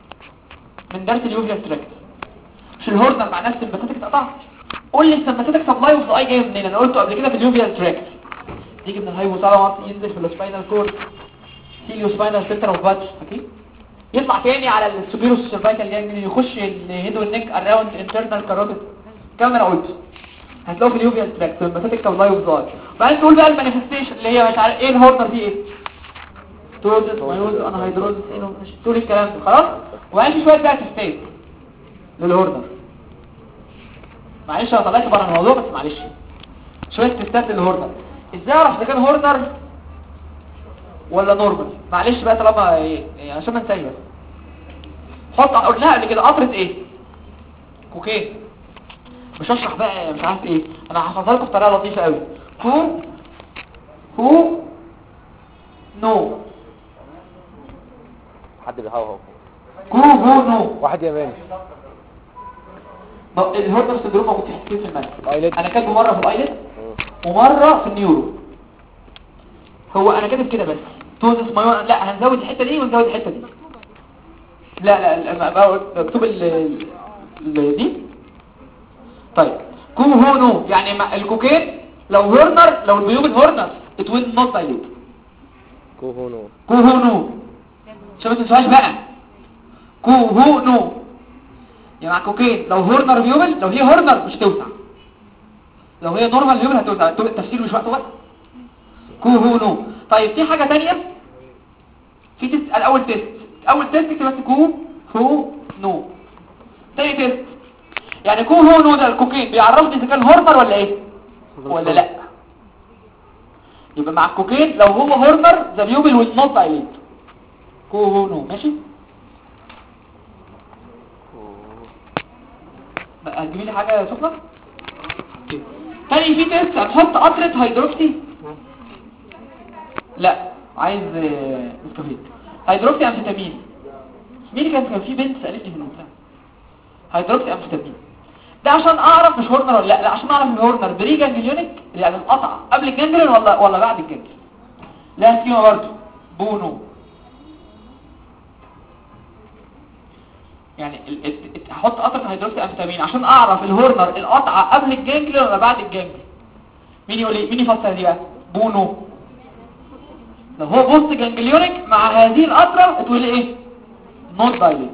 من درس اليوفيا تراكت مش الهورنر معناه السمباثيك اتقطع قول لي السمباثيك سبلاي اوف ذا اي جاي منين انا قلته قبل كده في اليوفيا تراكت تيجي من الهايبوثالاموس ينزل في السباينال كورد سيليو سباينال سنتر اوف باتش اوكي يطلع تاني على السوبيروس سيرفايكال جاي منين يخش الهيد والنيك اراوند انترنال كاروتيد كم انا قلت هتلاقوا في اليوفيا تراكت سمباثيك سبلاي اوف ذا اي بعدين تقول بقى المانيفستيشن اللي هي مش عارف ايه الهورنر دي ايه توزس مايوز انا هيدروزس ايه مش تقول الكلام ده خلاص وبعدين في شويه بقى تستيت للهورنر معلش انا طلعت بره الموضوع بس معلش شويه تستات للهورنر ازاي اعرف اذا كان هورنر ولا نورمال معلش بقى طالما ايه إيه، عشان ما ننساش بس حط قلناها قبل كده قطره ايه كوكين مش هشرح بقى مش عارف ايه انا هحفظها لكم بطريقه لطيفه قوي كو هو نو حد بيهوهو كو هو نو واحد ياباني ما- الهورنر سندروم موجود في حتتين في المنهج ايلت انا كاتبه مره في الايلت ومره في النيورو هو انا كاتب كده بس توزس مايون لا هنزود الحته دي ونزود الحته دي لا لا لا، ما- ما- مكتوب ال ال- دي طيب كو هو نو يعني مع الكوكين لو هورنر لو البيوم الهورنر it will not dilute كو هو نو كو هو نو عشان ما تنساش بقى كو هو نو يعني مع كوكين لو هورنر بيوبل لو هي هورنر مش توسع لو هي نورمال بيوبل هتوسع التفسير مش وقته بقى كو هو نو طيب في حاجة تانية في تيست الاول تيست اول تيست اكتب بس كو هو نو تاني تيست يعني كو هو نو ده الكوكين بيعرفني اذا كان هورنر ولا ايه ولا لا يبقى مع الكوكين لو هو هورنر ذا بيوبل ويل نوت دايليت كو هو نو ماشي بقى هتجيبي لي حاجه سخنه أوكي. تاني في تيست هتحط قطره هيدروكسي لا عايز آه، نسكافيه هيدروكسي امفيتامين مين كان كان في بنت سالتني في الامتحان هيدروكسي امفيتامين ده عشان اعرف مش هورنر ولا لا لا عشان اعرف ان هورنر بري جانجليونيك يعني القطع قبل الجانجليون ولا ولا بعد الجانجليون لا سكيما برضه بونو يعني ال- ال- ال- هحط قطره هيدروكسي امفيتامين عشان اعرف الهورنر القطعه قبل الجانجليون ولا بعد الجانجليون مين يقول لي مين يفسر دي بقى بونو لو هو بوست جانجليونيك مع هذه القطره تقول ايه نوت دايليت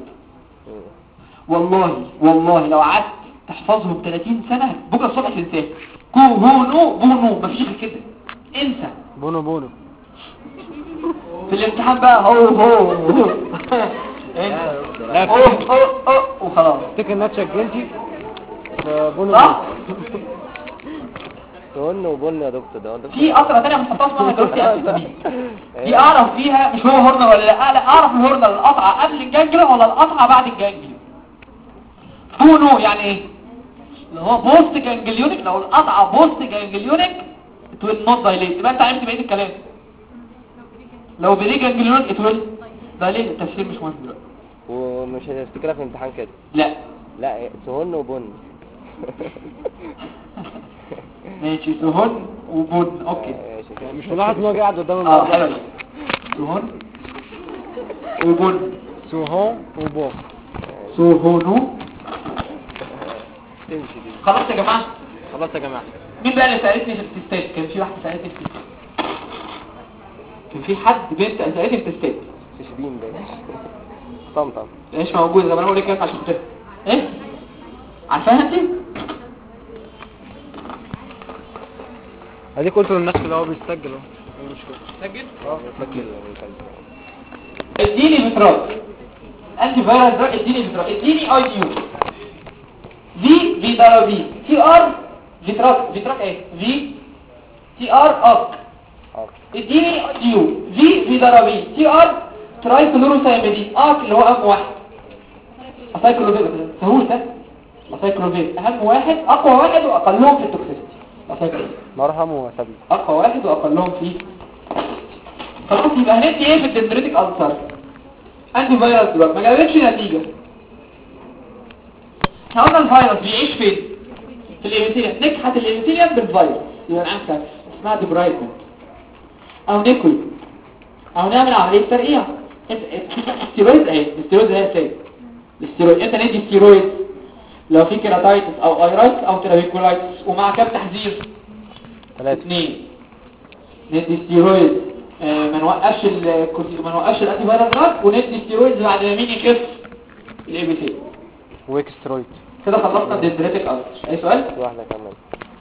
والله والله لو قعدت تحفظهم 30 سنة بكرة الصبح تنساه كو هو نو بونو مفيش غير كده انسى بونو بونو في الامتحان بقى هو هو هو لا، أوه، أوه، أوه، وخلاص تفتكر ناتشا الجنسي بونو صح سهن وبن يا دكتور ده دكتور في قطره ثانيه بنحطها اسمها هيدروكسي اسيتامين دي اعرف فيها مش هو هورنر ولا لا لا اعرف الهورنر القطعه قبل الجنجل ولا القطعه بعد الجنجل تو نو يعني ايه اللي هو بوست جانجليونيك لو القطعه بوست جانجليونيك تقول نوت دايليت يبقى انت عرفت بقيه الكلام لو بري جانجليونيك تقول دايليت التفسير مش مهم دلوقتي ومش هتفتكرها في امتحان كده لا لا سهن وبن ماشي سهون وبن اوكي ماشي مش ملاحظ ان هو قاعد قدام اه الموضوع حلو سهون وبن سوهون وبوف سهونو تمشي دي خلاص يا جماعه خلاص يا جماعه مين بقى اللي سألتني في التستات كان في واحدة سألتني في التستات كان في حد بنت سألتني في التستات تشبين ده طمطم مش موجودة زي ما انا بقول لك عشان كده ايه عارفاها انت اديك قلت للناس كده هو بيسجل اهو ايه المشكله سجل اه فاكر اديني بتراك انتي فيروس دراج اديني بتراك اديني اي ديو في في ضرب في تي ار فيتراك فيتراك ايه في تي ار اب اه اديني اي ديو في في ضرب في تي ار تراي كلوروسايميدين ار اللي هو اهم واحد اسايكلوفير سهول ده اسايكلوفير اهم واحد اقوى واحد واقلهم في التوكسيستي اسايكلوفير مرهم وسبي اقوى واحد واقلهم في خلاص يبقى هندي ايه في الدندريتك ألسر انتي فيروس دلوقتي ما جابتش نتيجة احنا قلنا الفيروس بيعيش فين في الإيميثيليوم نكحت الإيميثيليوم بالفيروس يبقى العنكة اسمها ديبرايتمنت او نيكوي او نعمل عملية ترقيع الستيرويد اهي الستيرويد اهي تلاقي الستيرويد انت ندي ستيرويد لو في كيراتايتس او ايرايتس او ترابيكولايتس ومع كام تحذير ثلاثة اثنين ندي ستيرويد آه، ما نوقفش الكورتي- ما نوقفش الانتي فايرال دراج وندي ستيرويد بعد ما مين يخف الاي بي سي ويكسترويد كده خلصنا الدندريتك ألسر اي سؤال في واحدة كمان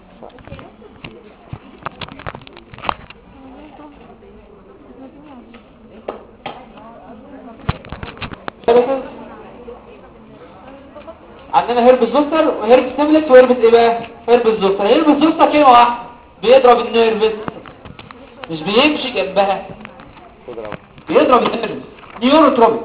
عندنا هيرب زوستر وهيرب سيملكس وهيرب ايه بقى هيرب زوستر هيرب زوستر كلمه واحده بيضرب النيرفز مش بيمشي جنبها تضرب بيضرب النيرفز نيوروتروبيك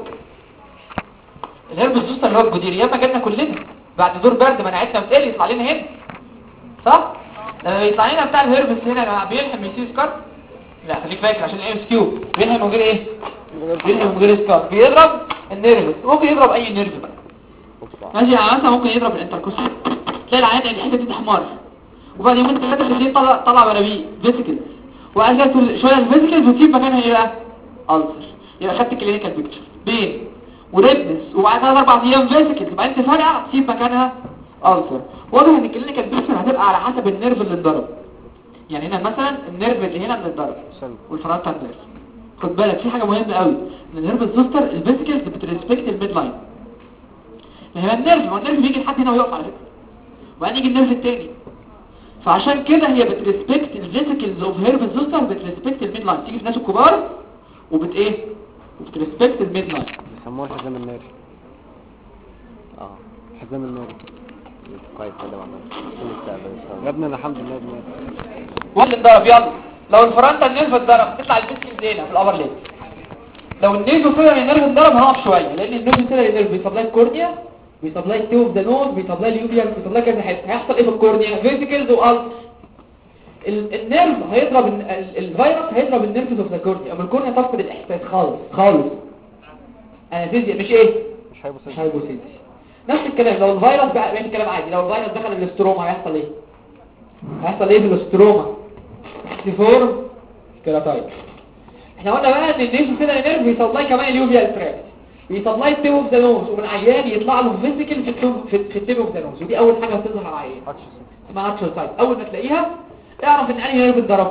الهيرب زوستر اللي هو الجدير ياما جالنا كلنا بعد دور برد مناعتنا بتقل يطلع لنا هنا صح لما بيطلع لنا بتاع الهيربس هنا يا جماعه بيلحم يسير سكار لا خليك فاكر عشان الام اس كيو بيلحم من غير ايه بيلحم من غير سكار بيضرب النيرفز ممكن يضرب اي نيرف بقى ماشي يعني مثلا ممكن يضرب الانتركوستال تلاقي العيان الحته دي تحمر وبعد يومين ثلاثه تلاقيه طلع طلع بلابيه فيسيكل وبعد كده كل شويه الفيسيكل بتسيب مكانها ايه بقى ألسر يبقى خدت كلينيكال بيكتشر بين وريدنس وبعد ثلاث اربع ايام فيسيكل تبقى انت فجاه تسيب مكانها ألسر واضح ان الكلينيكال بيكتشر هتبقى على حسب النيرف اللي اتضرب يعني هنا مثلا النيرف اللي هنا اللي اتضرب سلم والفرونتال نيرف خد بالك في حاجه مهمه قوي ان النيرف الزوستر الفيسيكلز بتريسبكت الميد لاين هي النيرف هو النيرف بيجي لحد هنا ويقف على فكره وبعدين يجي النيرف التاني فعشان كده هي بتريسبكت الفيسيكلز اوف هيرب زوستر بتريسبكت الميد لاين تيجي في ناس الكبار وبت ايه وبتريسبكت الميد لاين بيسموه الحزام الناري اه الحزام الناري كويس كده معنا المستقبل يا ابني انا الحمد لله ابني واحد اتضرب يلا لو الفرونتال نيرف اتضرب تطلع الفيسيكلز هنا في الابر ليج لو النيزو فيلر نيرف اتضرب هنقف شويه لان النيزو فيلر نيرف بيسبلاي الكورنيا بيسبلاي التيو اوف ذا نوز بيسبلاي اليوبيال بيسبلاي كذا حته هيحصل ايه في الكورنيا فيسيكلز والت النيرف هيضرب ال- ال- الفيروس هيضرب النيرفز اوف ذا كورنيا اما الكورنيا تفقد الاحساس خالص خالص انستيزيا مش ايه مش هيبص مش هايبوسيدس نفس الكلام لو الفيروس بقى بيعمل كلام عادي لو الفيروس دخل الاستروما هيحصل ايه هيحصل ايه في الاستروما سيفور كيراتايت احنا قلنا بقى ان النيشن كده نيرف بيسبلاي كمان اليوفيال تراكت بيسبلاي التيب اوف ذا نوز ومن عيان يطلع له فيزيكال في التيب في, في التيب اوف ذا نوز ودي اول حاجه هتظهر على العيان اسمها اتشر سايت اول ما تلاقيها اعرف ان انهي نيرف اتضرب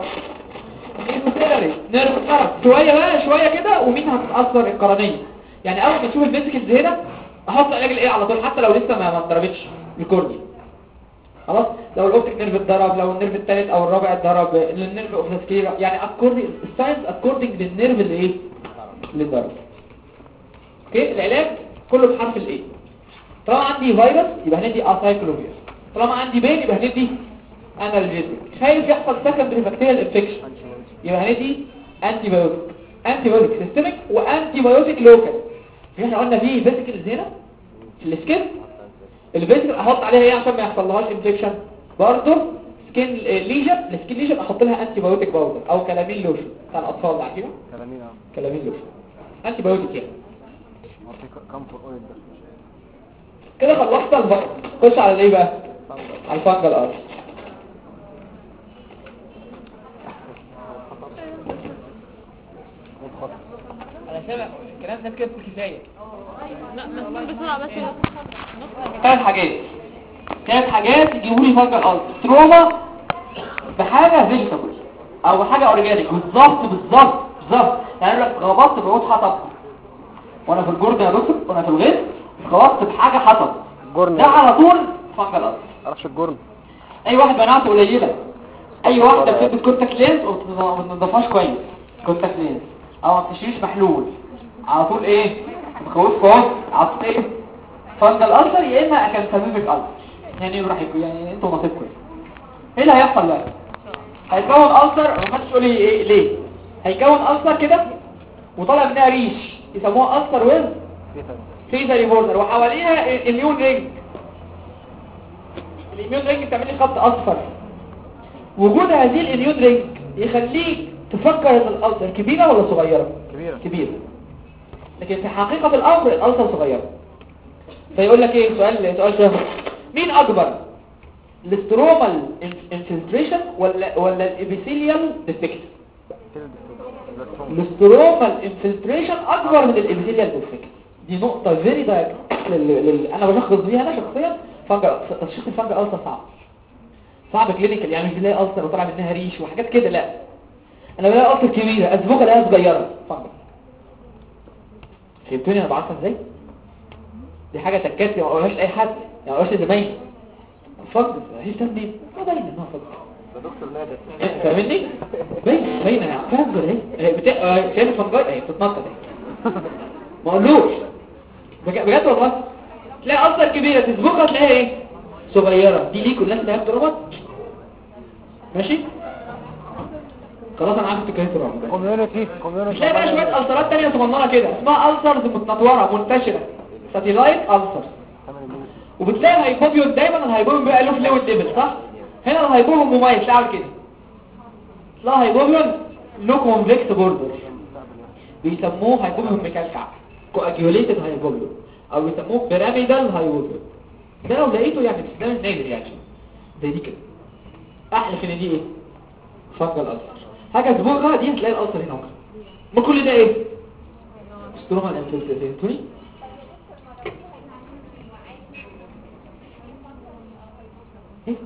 النيرف نيرف اتضرب شويه بقى شويه كده ومين هتتاثر القرنيه يعني اول ما تشوف الفيزيكالز هنا احط علاج الايه على طول حتى لو لسه ما ما اتضربتش الكورنيا خلاص لو الاوبتيك نيرف اتضرب لو النيرف الثالث او الرابع اتضرب النيرف اوف سكيرا يعني اكوردنج الساينس اكوردنج للنيرف اللي ايه اللي اتضرب اوكي العلاج كله بحرف الايه طالما عندي فيروس يبقى هندي اسايكلوفير طالما عندي بين يبقى هندي انالجيزك خايف يحصل سكندري بكتيريال انفكشن يبقى هندي انتي بايوتيك انتي بايوتيك سيستميك وانتي بايوتيك لوكال احنا قلنا فيه فيسيكلز هنا في السكين الفيسيكل احط عليها ايه عشان ما يحصلهاش انفكشن برضه سكين ليجن السكين ليجن احط لها انتي بايوتيك باودر او كلامين لوشن بتاع الاطفال ده عارفينه كلامين اه كلامين لوشن انتي بايوتيك يعني هو في كامفور اويل ده كده خلصت الفقر خش على الايه بقى على الفانجل ارش متخصص انا سامع الكلام ده كده كفايه لا مسؤول بسرعة بس ثلاث حاجات ثلاث حاجات يجيبوا لي فانجل ارش تروما بحاجه فيجيتابل او حاجه اورجانيك بالظبط بالظبط بالظبط يعني يقول لك غبطت بعود حطب وانا في الجرد يا دكتور وانا في الغيط غبطت بحاجه حطب الجرن ده على طول فانجل ارش معرفش الجرن اي واحد بناته قليله اي واحده بتلبس كونتاكت لينز وما بتنضفهاش كويس كونتاكت لينز او ما بتشتريش محلول على طول ايه مخوف اهو على طول ايه فانجل الالسر يا اما كان سبيبك السر يعني راح يكون يعني انتوا نصيبكم ايه اللي هيحصل بقى هيكون السر ما حدش يقول لي ايه ليه هيكون السر كده وطالع منها ريش يسموها السر ويز فيزري بوردر وحواليها اميون رينج الاميون رينج بتعمل لي خط اصفر وجود هذه الاميون رينج يخليك تفكر ان الالسر كبيره ولا صغيره كبيرة كبيره لكن في حقيقه الامر الالسر صغيره فيقول لك ايه سؤال سؤال شهر مين اكبر الاسترومال انفلتريشن ولا ولا الابيثيليال ديفكت الاسترومال انفلتريشن اكبر من الابيثيليال ديفكت دي نقطه فيري دايركت انا بشخص بيها انا شخصيا فانجا تشخيص الفانجا السر صعب صعب كلينيكال يعني مش بلاقي السر وطلع منها ريش وحاجات كده لا انا بلاقي السر كبيره ازبوكه الاقيها صغيره فانجا فهمتوني انا بعرفها ازاي دي حاجه تكاتي ما اقولهاش لاي حد ما اقولهاش لزمايلي فضل مفيش تنبيه ما باين انها فضل ده دكتور نادر فاهمني باين باين يعني فاهم اهي بتاع شايف الفنجاي اهي بتتنطط اهي ما اقولوش بج- بجد والله تلاقي اصلا كبيره تسبقها تلاقيها ايه صغيره دي ليكوا الناس اللي هي بتربط ماشي خلاص انا عارف فكره الرمض كوميونتي كوميونتي تلاقي بقى شويه السرات تانية صغننه كده اسمها السرز متنطوره منتشره ساتيلايت السرز وبتلاقي الهايبوبيون دايما الهايبوبيون بيبقى له فلويد ليفل صح هنا الهايبوبيون مميز تلاقي كده تلاقي هايبوبيون له كونفكس بوردر بيسموه هايبوبيون مكلكع كواجيوليتد هايبوبيون او بيسموه بيراميدال هايبوبيون ده لو لقيته يعني ده مش نادر يعني زي دي كده احلف ان دي ايه فانجل الالسر حاجه زبوغه دي هتلاقي الالسر هنا اهو ما كل ده ايه ستروما الانفلتريتوري ايه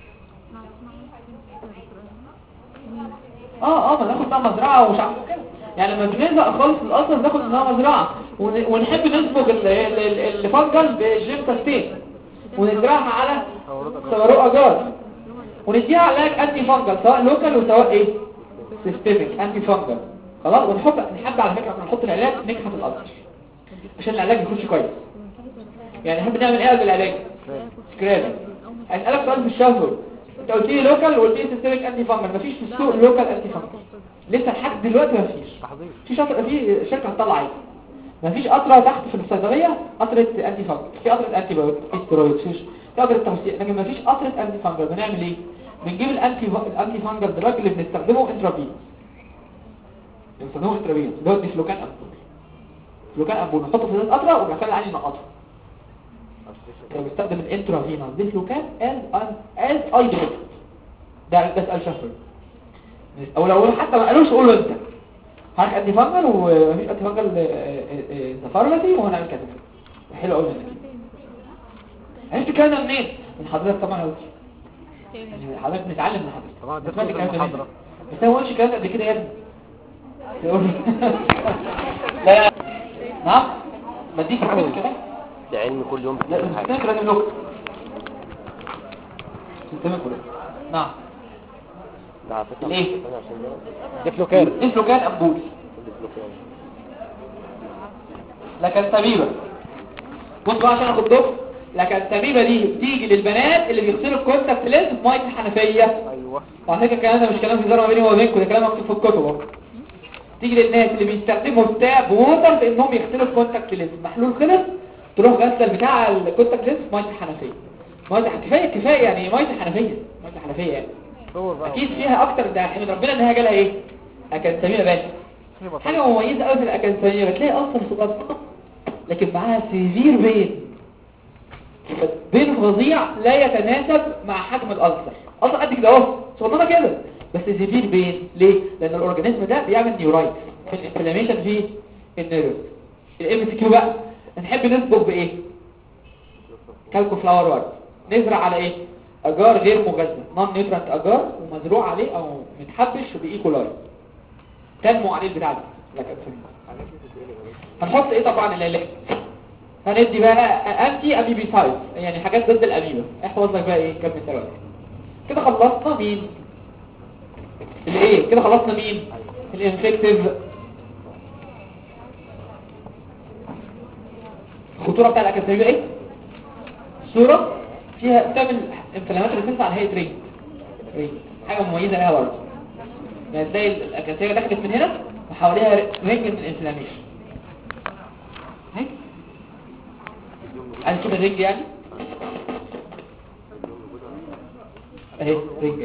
اه اه ما ناخد بقى مزرعه ومش عارف كده يعني لما بنزق خالص الالسر ناخد منها مزرعه ون- ونحب نسبغ ال- ال- ال- الفانجل بجيمتاستين ونزرعها على سواروق اجار ونديها علاج انتي فانجل سواء لوكال وسواء ايه سيستميك انتي فانجل خلاص ونحط نحب على فكره لما نحط العلاج نكحه الالسر عشان العلاج يخش كويس يعني نحب نعمل ايه بالعلاج سكرابنج اسالك سؤال في الشهر انت قلت لي لوكال وقلت لي سيستميك انتي فانجل مفيش في السوق لوكال انتي فانجل لسه لحد دلوقتي مفيش تحضير في شطر في شركه هتطلع عادي مفيش قطره تحت في الصيدليه قطره انتي فانجل في قطره انتي بايوتيك في ستيرويد فيش في قطره توسيع لكن مفيش قطره انتي فانجل بنعمل ايه بنجيب الانتي الانتي فانجل دراج اللي بنستخدمه انترافينوس بنستخدمه انترافينوس اللي هو الديفلوكان امبول ديفلوكان امبول نحطه في ازازه قطره وبعد كده العين نقطه كان بيستخدم الانترافينوس ديفلوكان از از اي دروب ده ده سؤال شفوي او لو حتى ما قالوش قولوا انت هاك انتي فانجل ومفيش انتي فانجل ذا فارماسي وهنعمل كده حلو قوي منك عرفت الكلام ده منين من حضرتك طبعا قلت يعني حضرتك بنتعلم من حضرتك طبعا ده سمعت الكلام ده منين؟ المحاضرة. بس انا ما قلتش الكلام ده قبل كده يا ابني تقول لا نعم بديك حاجه كده ده علم كل يوم لا بتعمل حاجة سيستمك لازم لوك سيستمك ولا نعم ده على فكرة ليه؟ أنا عشان ده ديفلوكان ديفلوكان امبول كل بلوكان لكن طبيبة بص بقى عشان اخد ضغط لكن التميمه دي بتيجي للبنات اللي بيغسلوا الكونتاكت لينس بميه الحنفيه ايوه وعلى فكره الكلام ده مش كلام هزار ما بيني وما بينكم ده كلام مكتوب في الكتب اهو تيجي للناس اللي بيستخدموا التاب ووتر في انهم يغسلوا الكونتاكت لينس محلول خلص تروح غسل بتاع الكونتاكت لينس بميه الحنفيه ميه كفايه كفايه يعني ميه الحنفيه ميه الحنفيه يعني صور بقى اكيد فيها اكتر ده من ربنا انها جالها ايه اكاديميه بس في بطاطا. حاجه مميزه قوي في الاكاديميه بتلاقي اصلا صغيره لكن معاها سيفير بين بين فظيع لا يتناسب مع حجم الالسر اصلا قد كده اهو صغننه كده بس سيفير بين ليه لان الاورجانيزم ده بيعمل نيورايت في الانفلاميشن في النيرف الام سي كيو بقى نحب نسبق بايه كالكو فلاور ورد نزرع على ايه اجار غير مغذى نون نيوترانت اجار ومزروع عليه او متحبش بايكولاي تنمو عليه البتاع دي لكن هنحط ايه طبعا اللي هندي بقى انتي اميبيسايد يعني حاجات ضد الاميبا احفظ لك بقى ايه كم مثال واحد. كده خلصنا مين الايه كده خلصنا مين الانفكتيف الخطوره بتاع الاكاسيميا ايه صوره فيها بتعمل انفلامات ريسنس على هيئه رينج رينج حاجه مميزه لها برضه يعني تلاقي الاكاسيميا دخلت من هنا وحواليها رينج من الانفلاميشن هيك عايز تشوف الرينج يعني اهي رينج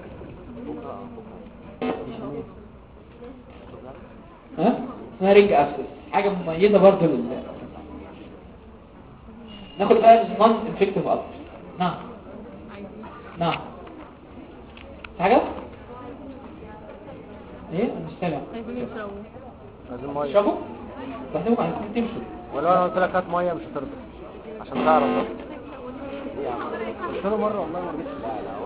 ها اسمها رينج ابسس حاجه مميزه برضه لل ناخد بقى النون انفكتيف اكتر نعم نعم في حاجه ايه أنا مش سامع عايزين يشربوا عايزين ميه تشربوا بحسبكم عايزين تمشوا ولو انا قلت لك هات ميه مش هترضى عشان تعرف بس قلت له مره والله ما رضيتش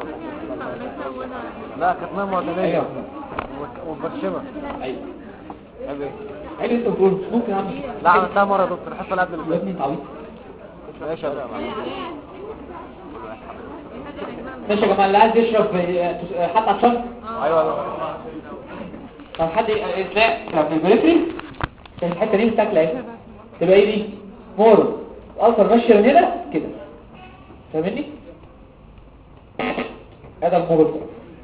لا كانت ميه معتدله ايوه ومبشمه ايوه عيب ايه عيب انت بتقول مش ممكن اعمل لا عملتها مره يا دكتور الحصه اللي قبل يا اللي ابني انت عبيط فاتت ماشي يا دكتور. ماشي يا جماعه اللي عايز يشرب آه، حط على الشنط ايوه يا دكتور. طب حد ازاي في البريفري كان الحته دي متاكله اهي تبقى ايه دي مور الالتر ماشيه من هنا كده فاهمني هذا المور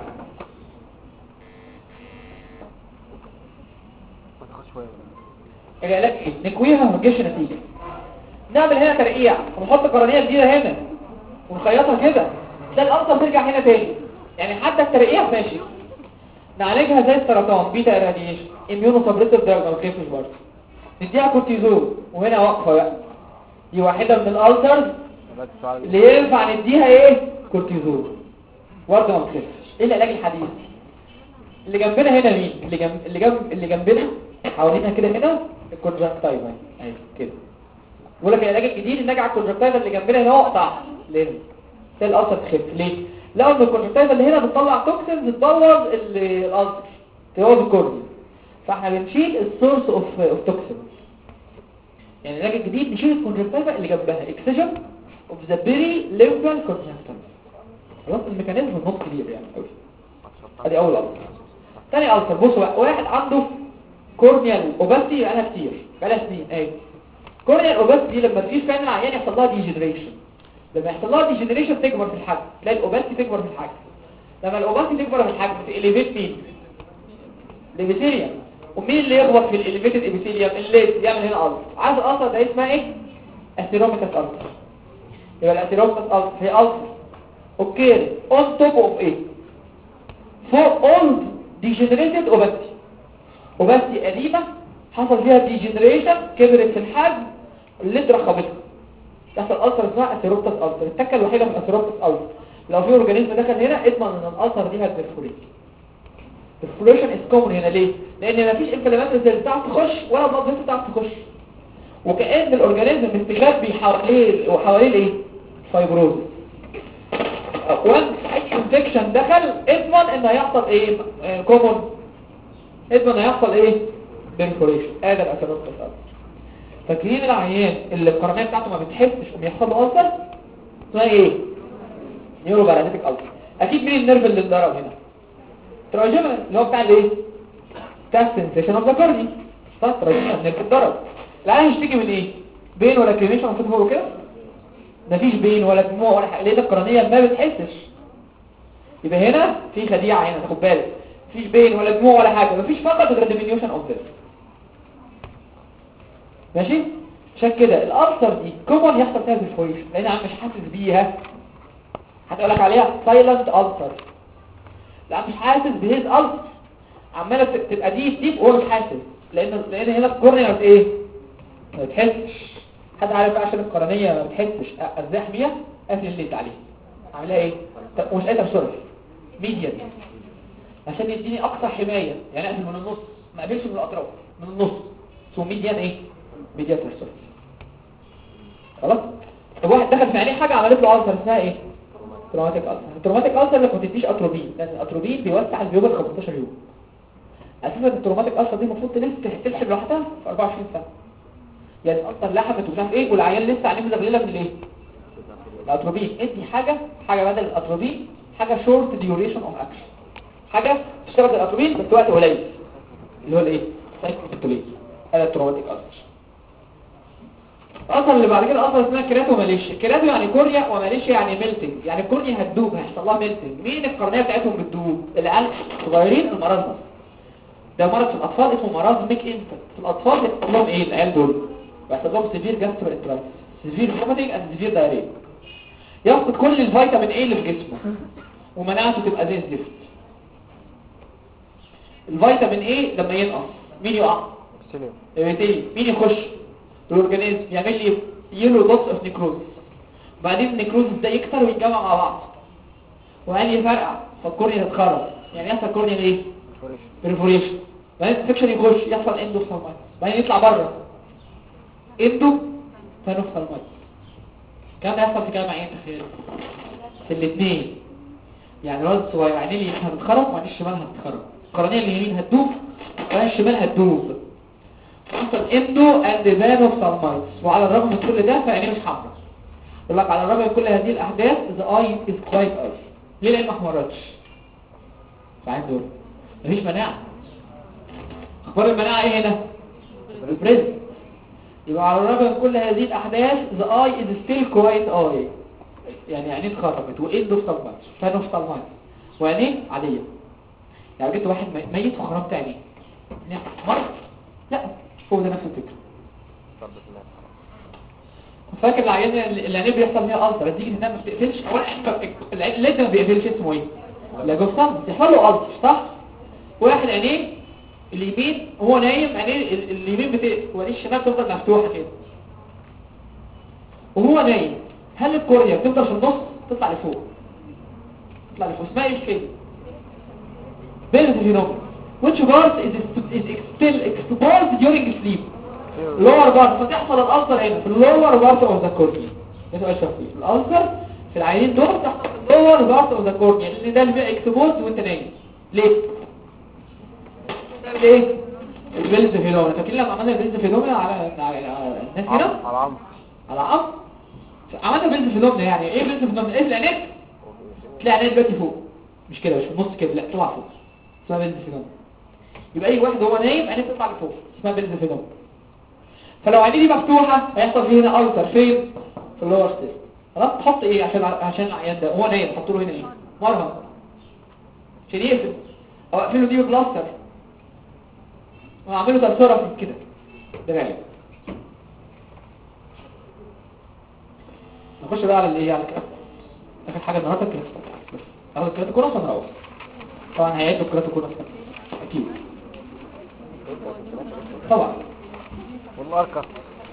ما تاخدش شويه العلاج ايه نكويها وما تجيبش نتيجه نعمل هنا ترقيع ونحط قرنيه جديده هنا ونخيطها كده ده الالتر ترجع هنا تاني يعني حتى الترقيع ماشي نعالجها زي السرطان بيتا اراديشن اميونو سبريتيف دراج ما تخافش برضه نديها كورتيزون وهنا واقفه بقى دي واحده من الالترز بس السؤال اللي ينفع نديها ايه كورتيزون برضه ما تخافش ايه العلاج الحديث اللي جنبنا هنا مين اللي جنب اللي جنب اللي جنبنا حوالينا كده هنا الكونجكتيفا اهي كده بيقول لك العلاج الجديد ان نجع الكونجكتيفا اللي جنبنا هنا اقطع ليه ده الالسر تخف ليه لقوا ان الكونجكتيفا اللي هنا بتطلع توكسينز تبوظ ال- الالسر تبوظ الكورنيا فاحنا بنشيل السورس اوف اوف توكسين يعني العلاج الجديد نشيل الكونجكتيفا اللي جنبها اكسجن اوف ذا بيري ليمبال كونجكتيفا خلاص الميكانيزم النص كبير يعني قوي ادي اول الالسر تاني الالسر بصوا بقى واحد عنده كورنيال اوباستي بقالها كتير بقالها سنين اهي كورنيال اوباستي دي لما تجيش فعلا العيان يحصل لها ديجنريشن لما يحصل لها ديجنريشن تكبر في الحجم تلاقي الاوباستي تكبر في الحجم لما الاوباستي تكبر في الحجم في اليفيت مين الابيثيليوم ومين اللي يخبط في الاليفيتد ابيثيليوم اللي يعمل هنا السر عايز الالسر ده اسمها ايه اثيروميتاس السر يبقى الاثيروميتاس السر هي السر اوكي اون توب اوف ايه فوق اولد ديجنريتد اوباستي اوباستي قديمه حصل فيها ديجنريشن كبرت في الحجم اللي اترخبتها تحصل ألسر اسمها اثيروبتس ألسر التكة الوحيدة في الاثيروبتس ألسر لو في اورجانيزم دخل هنا اضمن ان الألسر دي هتبرفوريت الفلوشن از كومن هنا ليه؟ لان مفيش انفلامات اللي بتعرف تخش ولا بلاد فيسل بتعرف تخش وكأن الاورجانيزم مستخبي حواليه وحواليه الايه؟ فايبروز وان اي انفكشن دخل اضمن ان هيحصل ايه؟ كومن اضمن هيحصل ايه؟ برفوريشن ادي الاثيروبتس ألسر فاكرين العيان اللي القرنيه بتاعته ما بتحسش وبيحصل له ألسر اسمها ايه نيورو باراليتيك ألسر اكيد مين النيرف اللي اتضرب هنا تراجمنا اللي هو بتاع الايه بتاع السنسيشن اوف ذا كاردي صح تراجمنا النيرف اتضرب العيان هيشتكي من ايه بين ولا كريميشن المفروض هو كده مفيش بين ولا دموع ولا حاجه لان القرنيه ما بتحسش يبقى هنا في خديعه هنا خد بالك مفيش بين ولا دموع ولا حاجه مفيش فقط غير ديمينيوشن اوف ذس ماشي عشان كده الالسر دي كومن يحصل فيها برفوريشن لان انا مش حاسس بيها هتقول لك عليها سايلنت السر لا مش حاسس بهيز السر عماله تب- تبقى ديب ديب وهو مش حاسس لان لان هنا الكورنيا ما بت- ايه ما بتحسش حد عارف بقى عشان القرنيه ما بتحسش أ- ازاح بيها قافل الليد عليه عاملها ايه طب ومش قادر بسرعه ميديا عشان يديني اقصى حمايه يعني اقفل من النص ما اقفلش من الاطراف من النص اسمه ميديان ايه ميديان ترسل خلاص طب واحد دخل في عينيه حاجه عملت له ألسر اسمها ايه تروماتيك ألسر التروماتيك ألسر انك ما تديش اتروبين لان الاتروبين بيوسع البيوبل 15 يوم اساسا التروماتيك ألسر دي المفروض تلف تلحم لوحدها في 24 ساعه يعني الألسر لحمت ومش عارف ايه والعيان لسه عينيه مزغلله من الايه الاتروبين ادي حاجه حاجه بدل الاتروبين حاجه شورت ديوريشن اوف اكشن حاجه تشتغل زي الاتروبين بس وقت قليل اللي هو الايه سايكلوبيتولين هذا التروماتيك ألسر الاثر اللي بعد كده اثر اسمها كيراتو ماليشيا كيراتو يعني كوريا وماليشيا يعني ميلتنج يعني الكورنيا هتدوب هيحصل لها ميلتنج مين القرنيه بتاعتهم بتدوب العيال صغيرين المرض ده مرض في الاطفال اسمه مرض ميك انفنت في الاطفال بيحصل لهم ايه العيال دول بيحصل لهم سيفير جاسترو انترايتس سيفير فوميتنج اند سيفير دايريا يفقد كل الفيتامين ايه اللي في جسمه ومناعته تبقى زي الزفت الفيتامين ايه لما ينقص مين يقع سيليوم يبتدي مين يخش الاورجانيزم يعمل لي يلو دوتس اوف نيكروز بعدين النيكروز ده يكتر ويتجمع مع بعض وهل يفرقع فالكورنيا تتخرج يعني يحصل كورنيا ايه فوريش بريفوريشن بعدين الانفكشن يخش يحصل اندو ثالمايتس بعدين يطلع بره اندو ثالمايتس الكلام ده يحصل في كام عين تخيل في الاثنين يعني الولد الصغير عينيه اليمين هتتخرج وعينيه الشمال هتتخرج القرنيه اليمين هتدوب وعينيه الشمال هتدوب حصل اندو اند بانو ثالمايتس وعلى الرغم من كل ده فعينيه مش حمراء يقول لك على الرغم من كل هذه الاحداث the eye is quite eye ليه العين ما احمرتش العين دول مفيش مناعه اخبار المناعه ايه هنا البريزم يبقى على الرغم من كل هذه الاحداث the eye is still quite eye يعني عينيه اتخرجت واندو ثالمايتس فانو ثالمايتس وعينيه عاديه يعني جبت واحد مي- ميت وخرمت عينيه عينيه مرض لا هو ده نفس الفكره فاكر العيان اللي اللي عينيه بيحصل فيها ألسر تيجي تنام ما بتقفلش اول العين اللي ما بيقفلش اسمه ايه لا جوفان يحصل له ألسر صح واحد عينيه اليمين وهو نايم عينيه ال- اليمين بتقفل وعينيه الشمال تفضل مفتوحه كده وهو نايم هل الكوريا بتفضل في النص تطلع لفوق تطلع لفوق اسمها ايه الكلمه Bell's phenomenon which part is, is still exposed during sleep lower part فتحصل الألسر هنا في اللور بارت اوف ذا كورنيا ده سؤال شخصي الألسر في العينين دول تحصل في اللور بارت اوف ذا كورنيا لان ده اللي بيبقى اكسبوزد وانت نايم ليه؟ بسبب ايه؟ البيلز فينومينا فاكرين لما عملنا البيلز فينومينا على على على الناس هنا على عمرو على عمرو عملنا بيلز فينومينا يعني ايه بيلز فينومينا؟ ايه العينين؟ تلاقي عينين دلوقتي فوق مش كده مش في النص كده لا تطلع فوق اسمها بيلز فينومينا يبقى اي واحد هو نايم عينيه بتطلع لفوق اسمها بيلز فينومينا فلو عينيه دي مفتوحة هيحصل فيه هنا ألسر فين في اللور ستيل خلاص تحط ايه عشان عشان العيان ده هو نايم تحط له هنا ايه مرهم عشان يقفل او اقفله دي بلاستر واعمله تأثيرة في كده ده غالب نخش بقى على الايه على الكلام اخر حاجة النهارده الكلاسيكون بس اخد الكلاسيكون ونروح طبعا هيعيدوا الكلاسيكون اكيد طبعا والاركا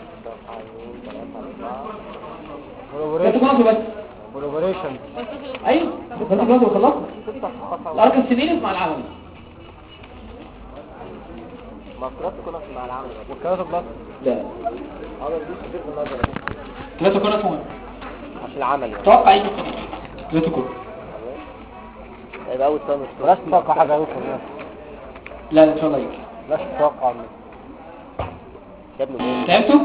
كلاسيكون بس كولابوريشن ايوه بس خلاص وخلصنا الاركان سنين مع العمل مفروض تكون مع العمل والكلاسيك بلس لا هذا دي كتير في النظر لا تكون اسمه عشان العمل يعني توقع يجي لا تكون يبقى اول تاني بلاش تتوقع حاجة أوي في الناس لا لا ان شاء الله يجي بلاش تتوقع منه يا ابني مين تعبتوا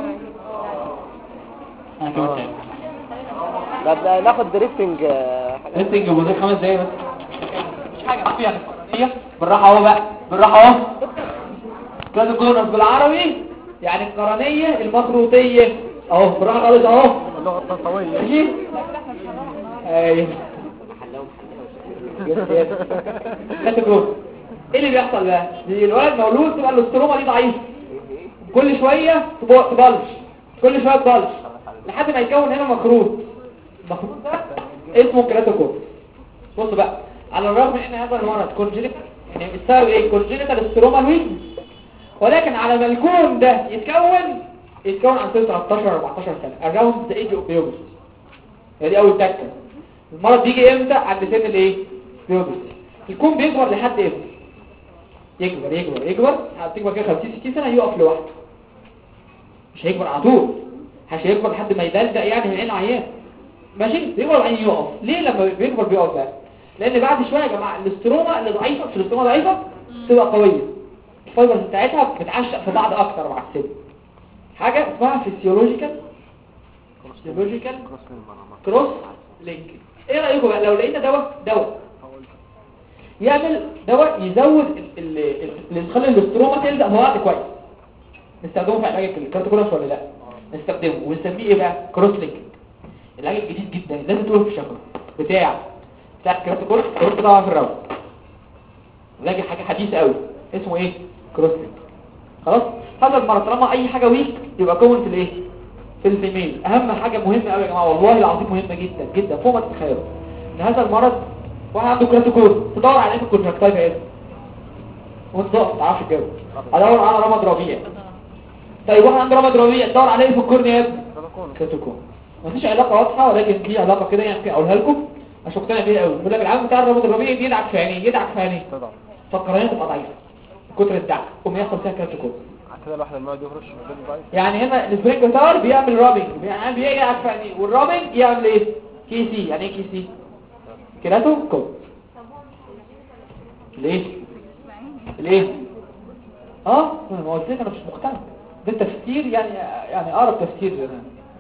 انا كمان تعبت طب ناخد دريفتنج آه، حاجة. ريتنج وزي خمس دقايق بس مش حاجه عارفين يعني القرنية بالراحه اهو بقى بالراحه اهو كلاسيكونس بالعربي يعني القرنيه المخروطيه اهو بالراحه خالص اهو لغة قوية ماشي ايوه حلاهم يس يس كاتيجوري ايه اللي بيحصل بقى دي الولد مولود تبقى الاستروما دي ضعيفه كل شويه تب- تبلش كل شويه تبلش لحد ما يكون هنا مخروط المخروط ده اسمه كراتوكور بصوا بقى على الرغم من ان هذا المرض كونجينيتال يعني السبب ايه كونجينيتال استروما ويك ولكن على ما الكون ده يتكون يتكون عن سن 13 14 سنه around the age of puberty هي دي اول تكه المرض بيجي امتى عند سن الايه puberty الكون بيكبر لحد امتى يكبر يكبر يكبر هتكبر كده 50 60 سنه يقف لوحده مش هيكبر على طول مش هيكبر لحد ما يدلدق يعني من عين عيان ماشي بيكبر العين يقف ليه لما بيكبر بيقف بقى لان بعد شويه يا جماعه الاستروما اللي ضعيفه مش الاستروما ضعيفه تبقى قويه الفايبرز بتاعتها بتعشق في بعض اكتر مع السن حاجه اسمها فيسيولوجيكال فيسيولوجيكال كروس لينك ايه رايكم بقى لو لقينا دواء دواء يعمل دواء يزود ال- ال- ال- اللي يخلي الاستروما تلزق في بعض كويس نستخدمه في علاج الكارتوكولاس ولا لا نستخدمه ونسميه ايه بقى كروس لينك العلاج الجديد جدا لازم تقوله في الشفره بتاع بتاع الكارتوكولاس قلت طبعا في الراوند علاج حاجه حديثه قوي اسمه ايه كروس لينك خلاص هذا المرض طالما اي حاجه ويك يبقى كون في الايه في الفيميل اهم حاجه مهمه قوي يا جماعه والله العظيم مهمه جدا جدا فوق ما تتخيلوا ان هذا المرض واحد عنده كراتوكور تدور على ايه في الكونتراكتايف ايه وانت ما تعرفش الجو ادور على رمض ربيع طيب واحد عنده رمض ربيع تدور على ايه في الكورنيا يا ابني كراتوكور مفيش علاقه واضحه ولكن في علاقه كده يعني اقولها لكم عشان اقتنع بيها قوي بيقول لك العام بتاع الرمض الربيع يدعك في عينيه يدعك في عينيه طبعا فالقرنيه تبقى ضعيفه من كتر الدعك قوم يحصل فيها كراتوكور عشان كده الواحد لما يقعد يهرش في البيت ضعيف يعني هنا السبرينج جيتار بيعمل رابنج يعني بيقع في عينيه والرابنج يعمل ايه كي سي يعني ايه كي سي كيراتو كو ليه ليه اه ما قلت لك انا مش مقتنع ده تفسير يعني يعني اقرب تفسير لنا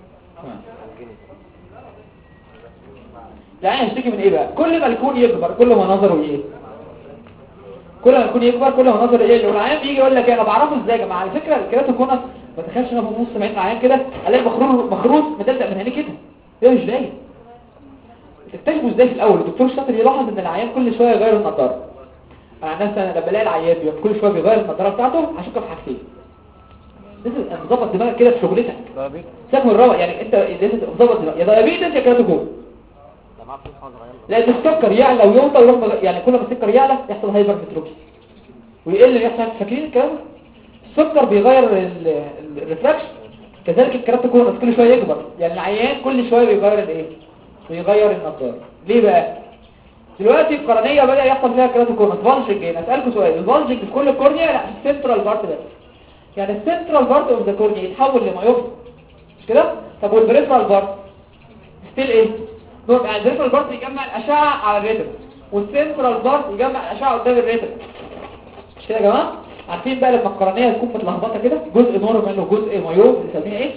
يعني هشتكي من ايه بقى كل ما الكون يكبر كل ما نظره ايه كل ما الكون يكبر كل ما نظره ايه والعيان بيجي يقول لك ايه انا بعرفه ازاي يا جماعه على فكره الكيراتوكونس ما تخافش انا ببص من عين العيان كده الاقي مخروط مخروط مدلدق من عينيه كده ايه مش باين تكتشفوا ازاي في الاول الدكتور الشاطر يلاحظ ان العيان كل شويه يغير النضاره انا عن نفسي انا لما الاقي العيان بيبقى كل شويه بيغير النضاره بتاعته هشك في حاجتين لازم تظبط دماغك كده في شغلتك ده بيت سيبك من الروق يعني انت لازم تظبط دماغك يا دايابيتس يا كراتوكون ده معاه فلوس خالص غير لان السكر يعلى ويوطى ويروح مغ- يعني كل ما السكر يعلى يحصل هايبر متروبسي ويقل يحصل فاكرين الكلام ده؟ السكر بيغير ال- ال- الريفراكشن كذلك الكراتوكونس كل شويه يكبر يعني العيان كل شويه بيغير الايه بيغير النضاره ليه بقى دلوقتي القرنيه بدا يحصل فيها كراتوكونس فالجنج هنا اسالكم سؤال الفالجنج في كل الكورنيا لا في السنترال بارت بس يعني السنترال بارت اوف ذا كورنيا يتحول لمايوب مش كده طب والبريفرال بارت ستيل ايه نور يعني البريفرال بارت يجمع الاشعه على الريتم والسنترال بارت يجمع الاشعه قدام الريتم مش كده يا جماعه عارفين بقى لما القرنيه تكون متلخبطه كده جزء نورمال وجزء مايوب بنسميها ايه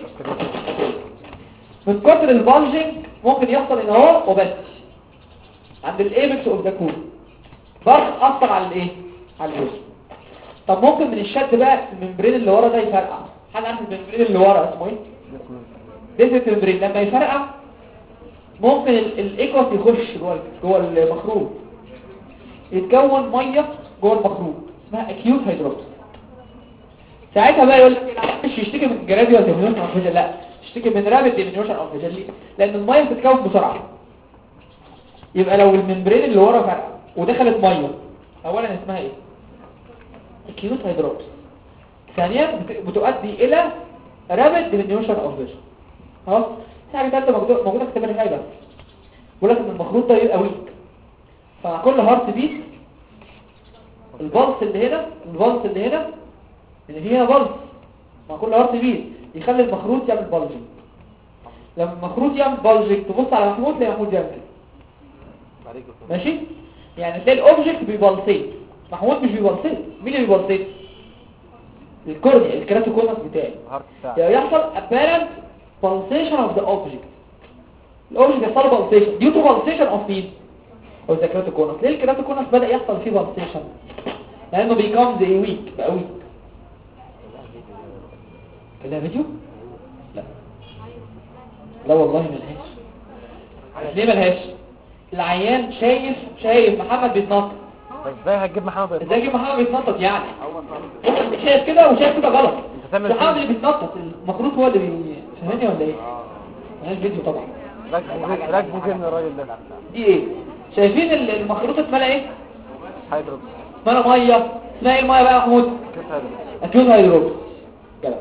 من كتر البالجنج ممكن يحصل ان هو اوباستي عند الايبكس اوف ذا كون برضه اثر على الايه على الجسم طب ممكن من الشد بقى الممبرين اللي ورا ده يفرقع حد عارف الممبرين اللي ورا اسمه ايه ديسيت الممبرين لما يفرقع ممكن ال- الايكوس يخش جوه جوه المخروط يتكون ميه جوه المخروط اسمها اكيوت هيدروبس ساعتها بقى يقول لك العيان مش يشتكي من جراديوال ديمينيوشن اوف فيجن لا يشتكي من رابid ديمينيوشن اوف فيجن ليه؟ لان الميه بتتكون بسرعه يبقى لو الممبرين اللي ورا فرقع ودخلت ميه اولا اسمها ايه اكيوت هيدروبس ثانيا بت- بتؤدي الى رابد ديمينيوشن اوف فيجن خلاص في حاجه ثالثه موجوده موجوده في كتاب الحاجه بيقول لك ان المخروط ده يبقى ويك فمع كل هارت بيت البلس اللي هنا البلس اللي هنا اللي فيها بلس مع كل هارت بيت يخلي المخروط يعمل بلجنج لما المخروط يعمل بلجنج تبص على محمود تلاقي محمود يعمل كده عليكم ماشي يعني تلاقي الاوبجكت بيبلسيت محمود مش بيبلسيت مين اللي بيبلسيت الكورنيا الكراتوكونس بتاعي الهارت بتاعك يعني يحصل apparent pulsation of the object الاوبجكت يحصل له pulsation due to pulsation of مين of the keratoconus ليه الكراتوكونس بدأ يحصل فيه pulsation لانه becomes a weak بقى weak كده فيديو لا لا والله ملهاش ليه ملهاش العيان شايف شايف محمد بيتنطط طب ازاي هتجيب محمد بيتنطط؟ ازاي يجيب محمد بيتنطط يعني انت شايف كده وشايف كده غلط انت تعمل محمد كده. اللي بيتنطط المفروض هو اللي بي- فاهمني ولا ايه ملهاش فيديو طبعا راكبه راكبه جبن الراجل ده دي ايه شايفين ال- المخروطه اتملى ايه هيدروكس اتملى ميه اسمها ايه الميه بقى يا محمود كيف هيدروكس اكيوت هيدروكس كده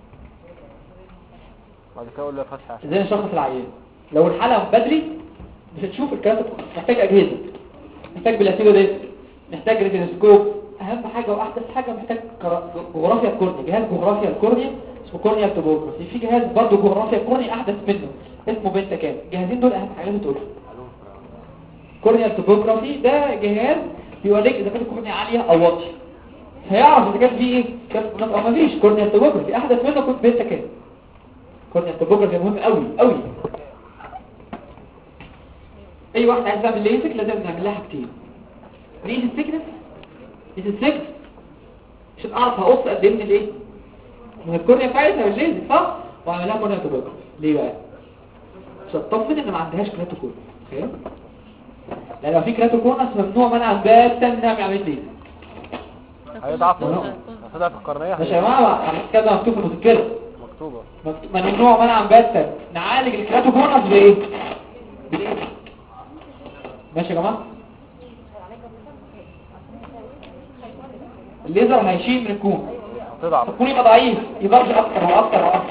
بعد كده اقول له فتحه ازاي نشخص العيان لو الحاله بدري مش هتشوف الكلام ده محتاج اجهزه محتاج بلاتيلو ديسك محتاج ريتينوسكوب اهم حاجه واحدث حاجه محتاج كرا- جغرافيا الكورنيا جهاز جغرافيا الكورنيا اسمه كورنيا توبوغرافي في جهاز برضه جغرافيا الكورنيا احدث منه اسمه بنتا كام الجهازين دول اهم حاجه تقولها كورنيا توبوغرافي ده جهاز بيوريك اذا كانت الكورنيا عاليه او واطيه هيعرف اذا كان في ايه كان او ما فيش كورنيا توبوغرافي احدث منه كنت بنتا كام كورنيا توبوغرافي مهم قوي قوي اي واحد عايز يعمل ليزك لازم نعمل لها حاجتين ريز السكنس ريز السكنس عشان اعرف هقص قد ايه من الايه من الكورنيا بتاعتها مش ليزك صح واعمل لها كورنيا توبوغرافي ليه بقى عشان اطمن ان ما عندهاش كراتوكون تخيل لان لو في كراتوكونس ممنوع منعا باتا نعمل عمليه ليزك هيضعف لا. هتضعف القرنيه ماشي يا جماعه على كده مكتوب في المذكره مكتوبه مكتوب- ممنوع منعا باتا نعالج الكراتوكونس بايه بالايه ماشي يا جماعه الليزر هيشيل من الكون هتضعف الكون يبقى ضعيف يبقى اكتر واكتر واكتر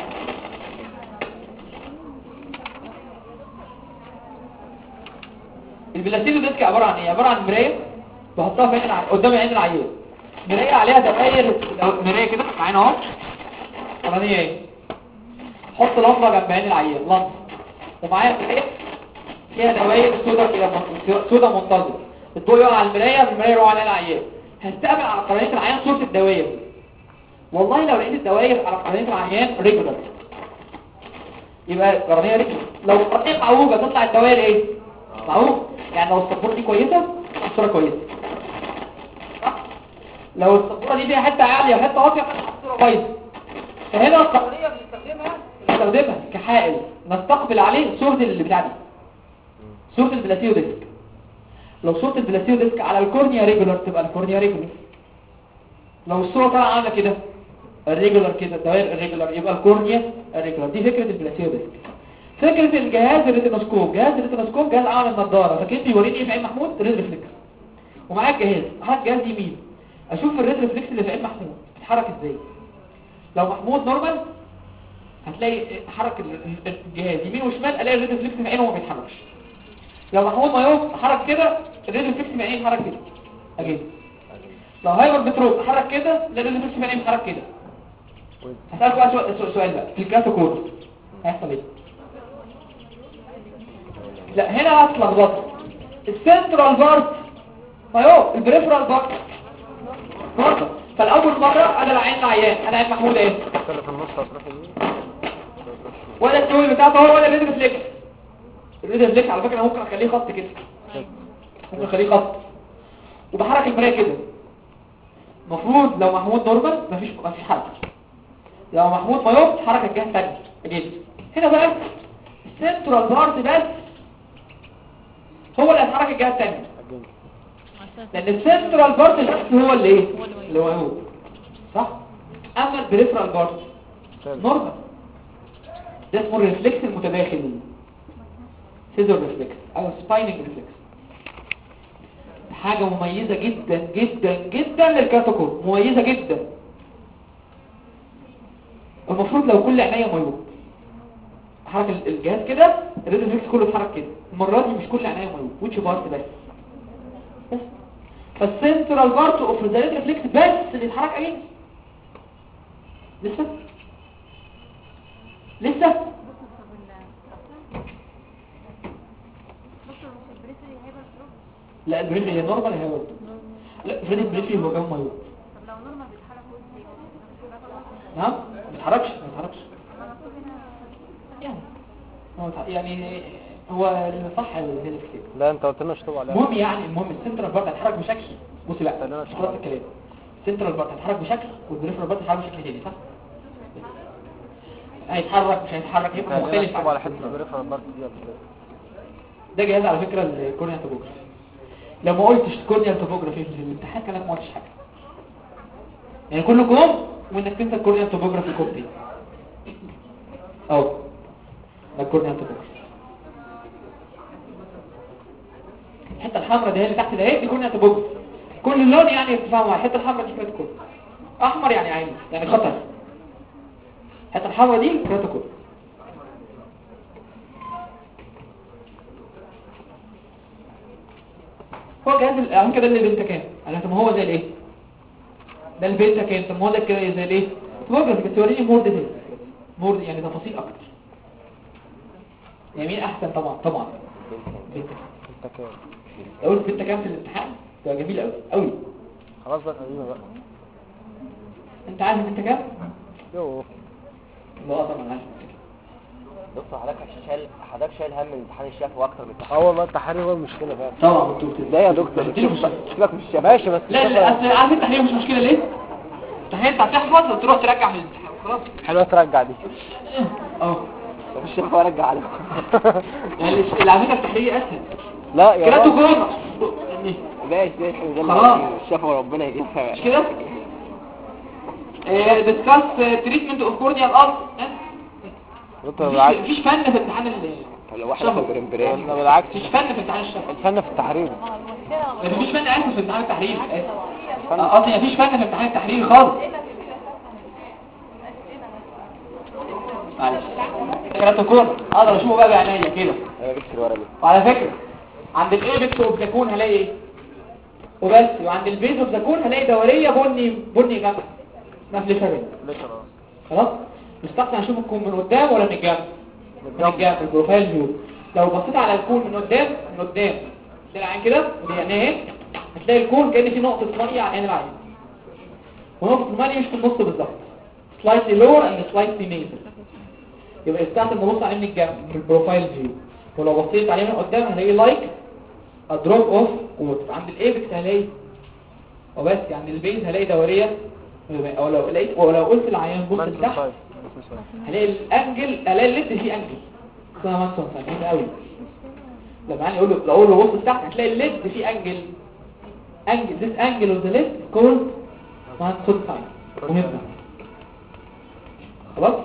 البلاتينو ديسك عباره عن ايه عباره عن مرايه بحطها في عين الع... قدام عين العيان مرايه عليها دواير مرايه كده معانا اهو الفلانيه ايه حط لمبه جنب عين العيان لمبه ومعايا مرايه فيها دواير سودا كده م- سودا منتظمه الضوء يقع على المرايه المرايه يقع على العيان هستقبل على قرنيه العيان صوره الدواير والله لو لقيت الدواير على قرنيه العيان ريجولار يبقى قرنيه ريجولار لو قرنيه معوجه تطلع الدواير ايه معوج يعني لو السبوره دي كويسه الصوره كويسه صح؟ لو السبوره دي فيها حته عاليه وحته واطيه الصوره بايظه فهنا القرنيه بنستخدمها بنستخدمها كحائل نستقبل عليه صوره اللي بتاع دي صوره البلاتيو ديسك لو صوره البلاتيو ديسك على الكورنيا ريجولار تبقى الكورنيا ريجولار لو الصوره طالعه عامله كده الريجولار كده الدوائر الريجولار يبقى الكورنيا الريجولار دي فكره البلاتيو ديسك فكره الجهاز الريتينوسكوب جهاز الريتينوسكوب جهاز عامل النضاره فاكرين بيوريني ايه في عين محمود ريد ريفلكس ومعايا الجهاز معايا الجهاز يمين اشوف الريد ريفلكس اللي في عين محمود بيتحرك ازاي لو محمود نورمال هتلاقي حرك ال- ال- الجهاز يمين وشمال الاقي الريد ريفلكس في عينه وما بيتحركش لو محمود مايوب حرك كده الريد ريفلكس في عينيه يتحرك كده اجي لو هايبر بتروب حرك كده لا الريد ريفلكس في عينيه يتحرك كده هسألك بقى سؤال, سؤال- سؤال بقى في الكاتوكور هيحصل ايه لا هنا هتلخبط السنترال بارت ايوه البريفرال بارت برضه فالاول مره انا العين العيان انا عين محمود ايه اللي في النص هتروح يمين ولا التوي بتاعته هو ولا الريد ريفلكس الريد ريفلكس على فكره أنا ممكن اخليه خط كده ممكن اخليه خط وبحرك المرايه كده المفروض لو محمود نورمال مفيش مفيش حل لو محمود مايوب حركه الجهه الثانيه اجيب هنا بقى السنترال بارت بس هو اللي هيتحرك الجهه الثانيه أجنبي. عشان لان السنترال بارت بس هو اللي ايه هو اللي مايوب. اللي هو صح اما البريفرال بارت طيب. نورمال ده اسمه الريفلكس المتداخل سيزر ريفلكس او سبايننج ريفلكس حاجة مميزة جدا جدا جدا للكاتوكور مميزة جدا المفروض لو كل عينيا ميوب حرك ال- الجهاز كده الريد ريفلكس كله اتحرك كده المرة دي مش كل عينيا ميوب ويتش بارت بس بس فالسنترال بارت اوف ذا ريد ريفلكس بس اللي اتحرك اجين لسه لسه لا البريفري هي نورمال هي هو لا فريد البريفري هو كمان مايوب نعم ما بيتحركش ما بيتحركش يعني هو بيتح- يعني هو الصح هنا كتير لا انت قلت لنا اشطب عليها المهم يعني المهم السنترال بارت هتحرك بشكل بصي بقى خلينا مش نشوف. خلاص الكلام السنترال بارت هتحرك بشكل والبريفرال بارت هتحرك بشكل تاني صح هيتحرك مش هيتحرك يبقى مختلف مختلف عن على حته البريفرال بارت دي قبل كده ده جهاز على فكرة الكورنيال توبوجرافي لو ما قلتش كورنيال توبوجرافي في الامتحان كانك ما قلتش حاجة يعني كله كوم وانك تنسى الكورنيال توبوجرافي كوبي اهو ده الكورنيال توبوجرافي الحته الحمراء دي هي اللي تحت ده اهي دي كورنيال توبوجرافي كل لون يعني تفهموا الحته الحمراء دي كريتيكول احمر يعني عين يعني خطر الحته الحمراء دي كريتيكول هو جهاز ال- اهم كده اللي بنتا كام انا طب ما هو زي الايه ده البنتا كام طب ما هو ده كده زي الايه توجه بتوريني مور ديتيل مور يعني تفاصيل اكتر يعني مين احسن طبعا طبعا بنتا انت كام لو قلت بنتا كام في الامتحان تبقى جميل قوي قوي خلاص بقى قديمه بقى انت عارف بنتا كام يوه لا طبعا عارف دكتور حضرتك شايل حضرتك شايل هم امتحان الشفوي اكتر من الامتحان اه والله التحرير هو المشكله بقى طبعا دكتور ازاي يا دكتور قلت له مش- سيبك من الشفوي ماشي بس لا لا اصل عارف التحليل مش مشكله ليه التحليل انت هتحفظ وتروح ترجع في الامتحان خلاص حلوه ترجع دي اه طب الشفوي ارجع عليكم يعني اللي على فكره التحليل اسهل لا يا كراتو راجل كورونا ماشي ماشي ده خلاص. الشفوي ربنا يجيبها مش كده ديسكاس تريتمنت اوف كورنيال ارض دكتور بالعكس مفيش فن في امتحان ال لو واحد في برمبرين ده بالعكس مفيش فن في امتحان الشفوي الفن في التحرير مفيش فن اسف في امتحان التحرير آسف. آه، قصدي مفيش فن في امتحان التحرير خالص معلش كراتو كورونا اقدر اشوفه بقى بعينيا كده انا جبت الورقه دي وعلى فكرة عند الايبكس اوف ذا كون هلاقي ايه وبس وعند البيز اوف ذا كون هلاقي دورية بني بني جنب مفلشة بينهم ليش خلاص خلاص مستقطع اشوف الكون من قدام ولا من الجنب من الجنب البروفايل فيو لو بصيت على الكون من قدام من قدام تلاقي العين كده ودي عينيه اهي هتلاقي الكون كأن في نقطة مية على عين العين ونقطة المية مش في النص بالظبط slightly lower and slightly nasal يبقى يستحسن نبص عليه من الجنب من البروفايل فيو ولو بصيت عليه من قدام هلاقي لايك a drop off ووتر عند الايبكس هلاقي وبس يعني البيز هلاقي دورية او لو لقيت او لو قلت العيان بص مانتل لتحت سايد هلاقي الانجل الاقي الليد فيه انجل اسمها مانسون ساين قوي لما يعني اقول له لو اقول له بص لتحت هتلاقي الليد فيه انجل انجل this angle of the lid called مانسون ساين مهمة خلاص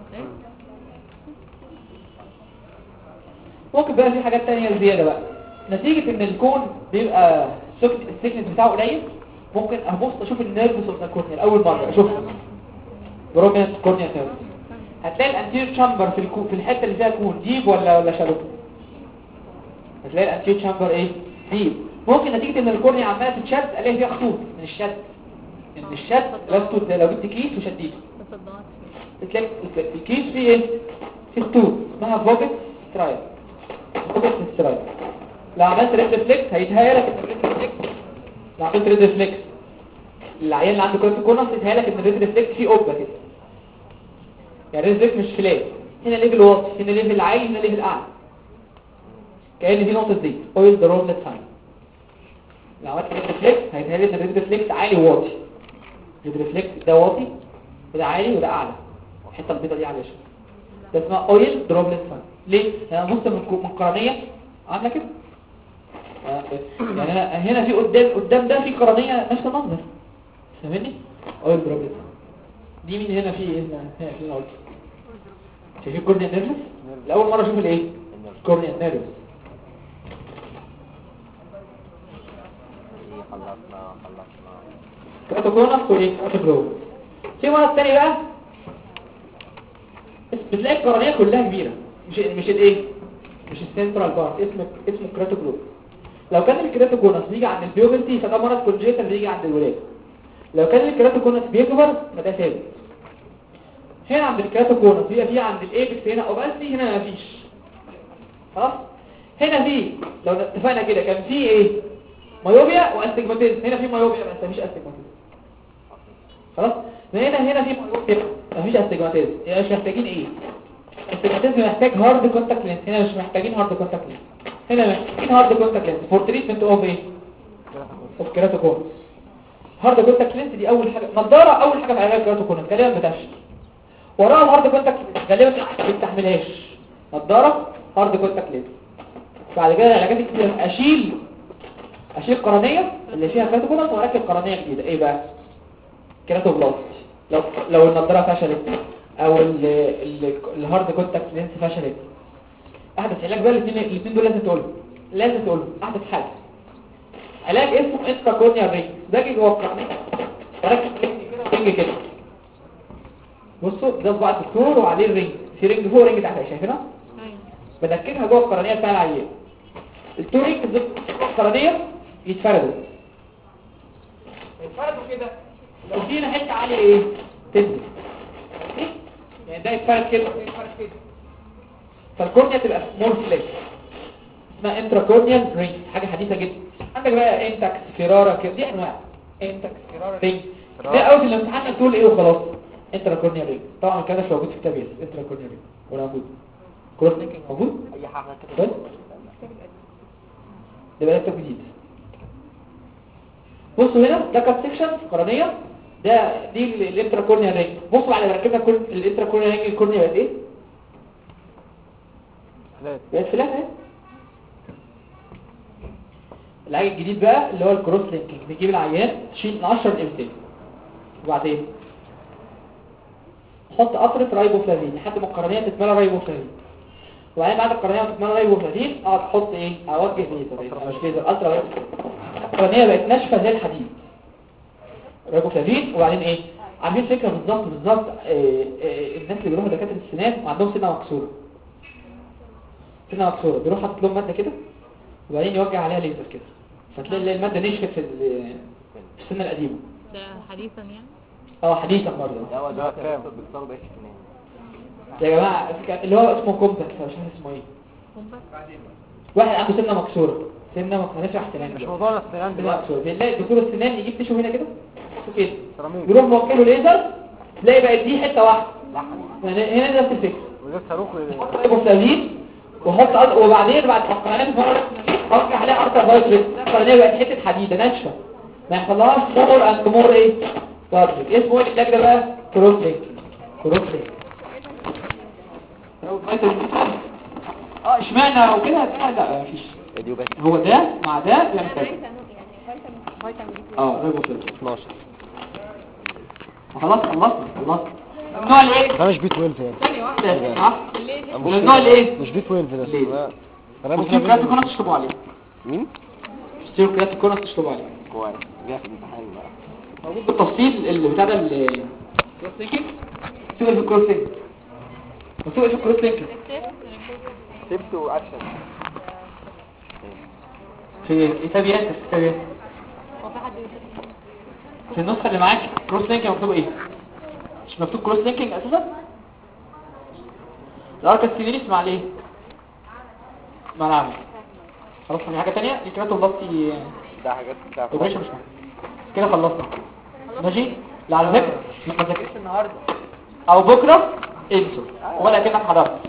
ممكن بقى في حاجات تانية زيادة بقى نتيجة ان الكون بيبقى السكنس بتاعه قليل ممكن ابص اشوف النيرفس اوف ذا كورنيا اول مرة اشوفها بروميننت كورنيا نيرفس هتلاقي الانتير تشامبر في الكون في الحتة اللي فيها كون ديب ولا ولا شالو هتلاقي الانتير تشامبر ايه ديب ممكن نتيجة ان الكورنيا عمالة تتشد الاقي فيها خطوط من الشد ان الشد لو خطوط ده لو جبت كيس وشديته تلاقي الكيس فيه ايه فيه خطوط اسمها فوبت سترايب فوبت سترايب لو عملت ريد ريفلكس هيتهيأ لك ان الريد ريفلكس لو عملت ريد ريفلكس العيان اللي عنده كورت كونس يتهيأ لك ان الريد ريفلكس فيه قبه كده يعني الريد ريفلكس مش فلات هنا ليفل واطي هنا ليفل عالي هنا ليفل اعلى كأن دي نقطه زيت اويل ذا روبلت ساين لو عملت ريد ريفلكس هيتهيأ لك ان الريد ريفلكس عالي وواطي الريد ريفلكس ده واطي وده عالي وده اعلى الحته البيضاء دي عاليه شويه ده اسمها اويل دروبلت ساين ليه؟ يعني بص من الكو- من القرنيه عامله كده آه، يعني انا هنا في قدام قدام ده في قرنيه نفس المنظر فاهمني؟ اويل دروبلت دي مين هنا في ايه هنا هنا في نقطه شايفين كورنيا نيرفس؟ لاول مره اشوف الايه؟ كورنيا نيرفس ايه خلصنا خلصنا كراتوكونس وايه؟ كراتوكلوز في مرض تاني بقى بس بتلاقي القرنيه كلها كبيره مش مش الايه مش السنترال بارت اسمه اسمه كراتوكلوز لو كان الكراتوكونس بيجي عند البيوبرتي فده مرض كونجيتال بيجي عند الولاده لو كان الكراتوكونس بيكبر فده ثابت هنا عند الكراتوكونس بيبقى فيه عند الايبكس هنا اوباسي هنا مفيش خلاص هنا في لو اتفقنا كده كان في ايه مايوبيا واستجماتيزم هنا في مايوبيا بس مفيش استجماتيزم خلاص من هنا هنا في مايوبيا مفيش استجماتيزم يعني مش محتاجين ايه استجماتيزم محتاج هارد كونتاكت لينس هنا مش محتاجين هارد كونتاكت لينس هنا محتاجين هارد كونتاكت لينس فور تريتمنت اوف ايه اوف كيراتوكونس هارد كونتاكت لينس دي اول حاجه نظاره اول حاجه في علاج الكيراتوكونس غالبا بتفشل وراها الهارد كونتاكت غالبا ما بيستحملهاش نضاره هارد كونتاكت لينس بعد كده العلاجات الكتير اشيل اشيل قرنيه اللي فيها كاتوكونات واركب قرنيه جديده ايه بقى كيراتوبلاست لو لو النضاره فشلت او ال- ال- الهارد كونتاكت لينس فشلت احدث علاج بقى الاثنين الاثنين دول لازم تقولهم لازم تقولهم احدث حاجه علاج اسمه انتراكورنيال رينج ده جه جوه القرنيه وركب رينج كده بصوا ده صباع الدكتور وعليه الرينج في رينج فوق رينج تحت شايفينها ايوه بدككها جوه القرنيه بتاع العيان التو رينج جوه القرنيه يتفردوا يتفردوا كده لو فينا حته عاليه ايه تنزل ماشي؟ يعني ده يتفرد كده وده يتفرد كده فالكورنيا تبقى مور فليك اسمها انتراكورنيال رينج حاجه حديثه جدا عندك بقى انتاكس فيرارا كده دي انواع انتاكس فيرارا رينج ده اول في الامتحان تقول ايه وخلاص انتراكورنيال رينج طبعا الكلام ده مش موجود في كتاب يس انتراكورنيال رينج ولا موجود كروس لينكينج موجود اي حاجه كده بس ده بقى كتاب جديد بصوا هنا ده كات سيكشن قرنيه ده دي الانتراكورنيال رينج بصوا بعد ما ركبنا كل الانتراكورنيال رينج الكورنيا بقت ايه فلات بقت فلات اهي العلاج الجديد بقى اللي هو الكروس لينكينج نجيب العيان نشيل نقشر الامتين وبعدين نحط قطره رايبوفلافين لحد ما القرنيه تتملى رايبوفلافين وبعدين بعد القرنيه ما تتملى رايبوفلافين اقعد احط ايه اوجه ليزر يعني مش ليزر الترا رايبوفلافين القرنيه بقت ناشفه زي الحديد رايبوفلافين وبعدين ايه عاملين فكره بالظبط بالظبط آه، آه، الناس اللي بيروحوا دكاتره السنان وعندهم سنه مكسوره سنه مكسوره بيروح حاطط لهم ماده كده وبعدين يوجه عليها ليزر كده فتلاقي الماده نشفت في ال- في السنه القديمه ده حديثا يعني اه حديثا برضه ده ده ده كام؟ بيختاروا بقى السنان يا جماعه اللي هو اسمه كومباكس أنا مش عارف اسمه ايه كومباس واحد عنده سنه مكسوره سنه مكسوره هنشرح سنان مش دلوقتي. موضوعنا السنان سنه دلوقتي مكسوره بنلاقي دكتور السنان يجيب تشو هنا كده شوف كده سيراميك يروح موكله ليزر تلاقي بقت دي حته واحده لحم يعني هنا نفس الفكره وجاب صاروخ و- ايبوفلافين وحط أرض وبعدين بعد ما القناه تتمرر حط عليها ارتر فايتريت القناه بقت حته حديده ناشفه ما يحصلهاش مور اند مور ايه فايتريت اسمه ايه العلاج ده بقى كروس لينك كروس لينك اه اشمعنى وكده لا لا مفيش دي بس هو ده مع ده بيعمل كذا اه ريبوفلافين 12 خلاص خلصنا خلصنا النوع الايه ده مش بي 12 يعني ثانيه واحده صح الليزر النوع الايه مش بي 12 ده ليه؟ لا. أنا وفي بس- كرات كنا تشطبوا عليه مين؟ اشتروا كرات كنا تشطبوا عليه كويس جاي في الامتحان بقى موجود بالتفصيل اللي بتاع ده ال- كروس لينكينج سوق في الكروس لينك وسوق في الكروس لينك سيبت واكشن في كتابيات في كتابيات هو في حد يقول في النسخه اللي معاك كروس لينكينج مكتوب ايه مش مكتوب كروس لينكينج اساسا الاركا سيلينيس مع الايه مع العمل خلاص في حاجه ثانيه الكرات البطي ده حاجات بتاع اوبريشن مش معاك كده خلصنا ماشي لا على فكره ما ذاكرتش النهارده او بكره انسوا ولا كده حضرت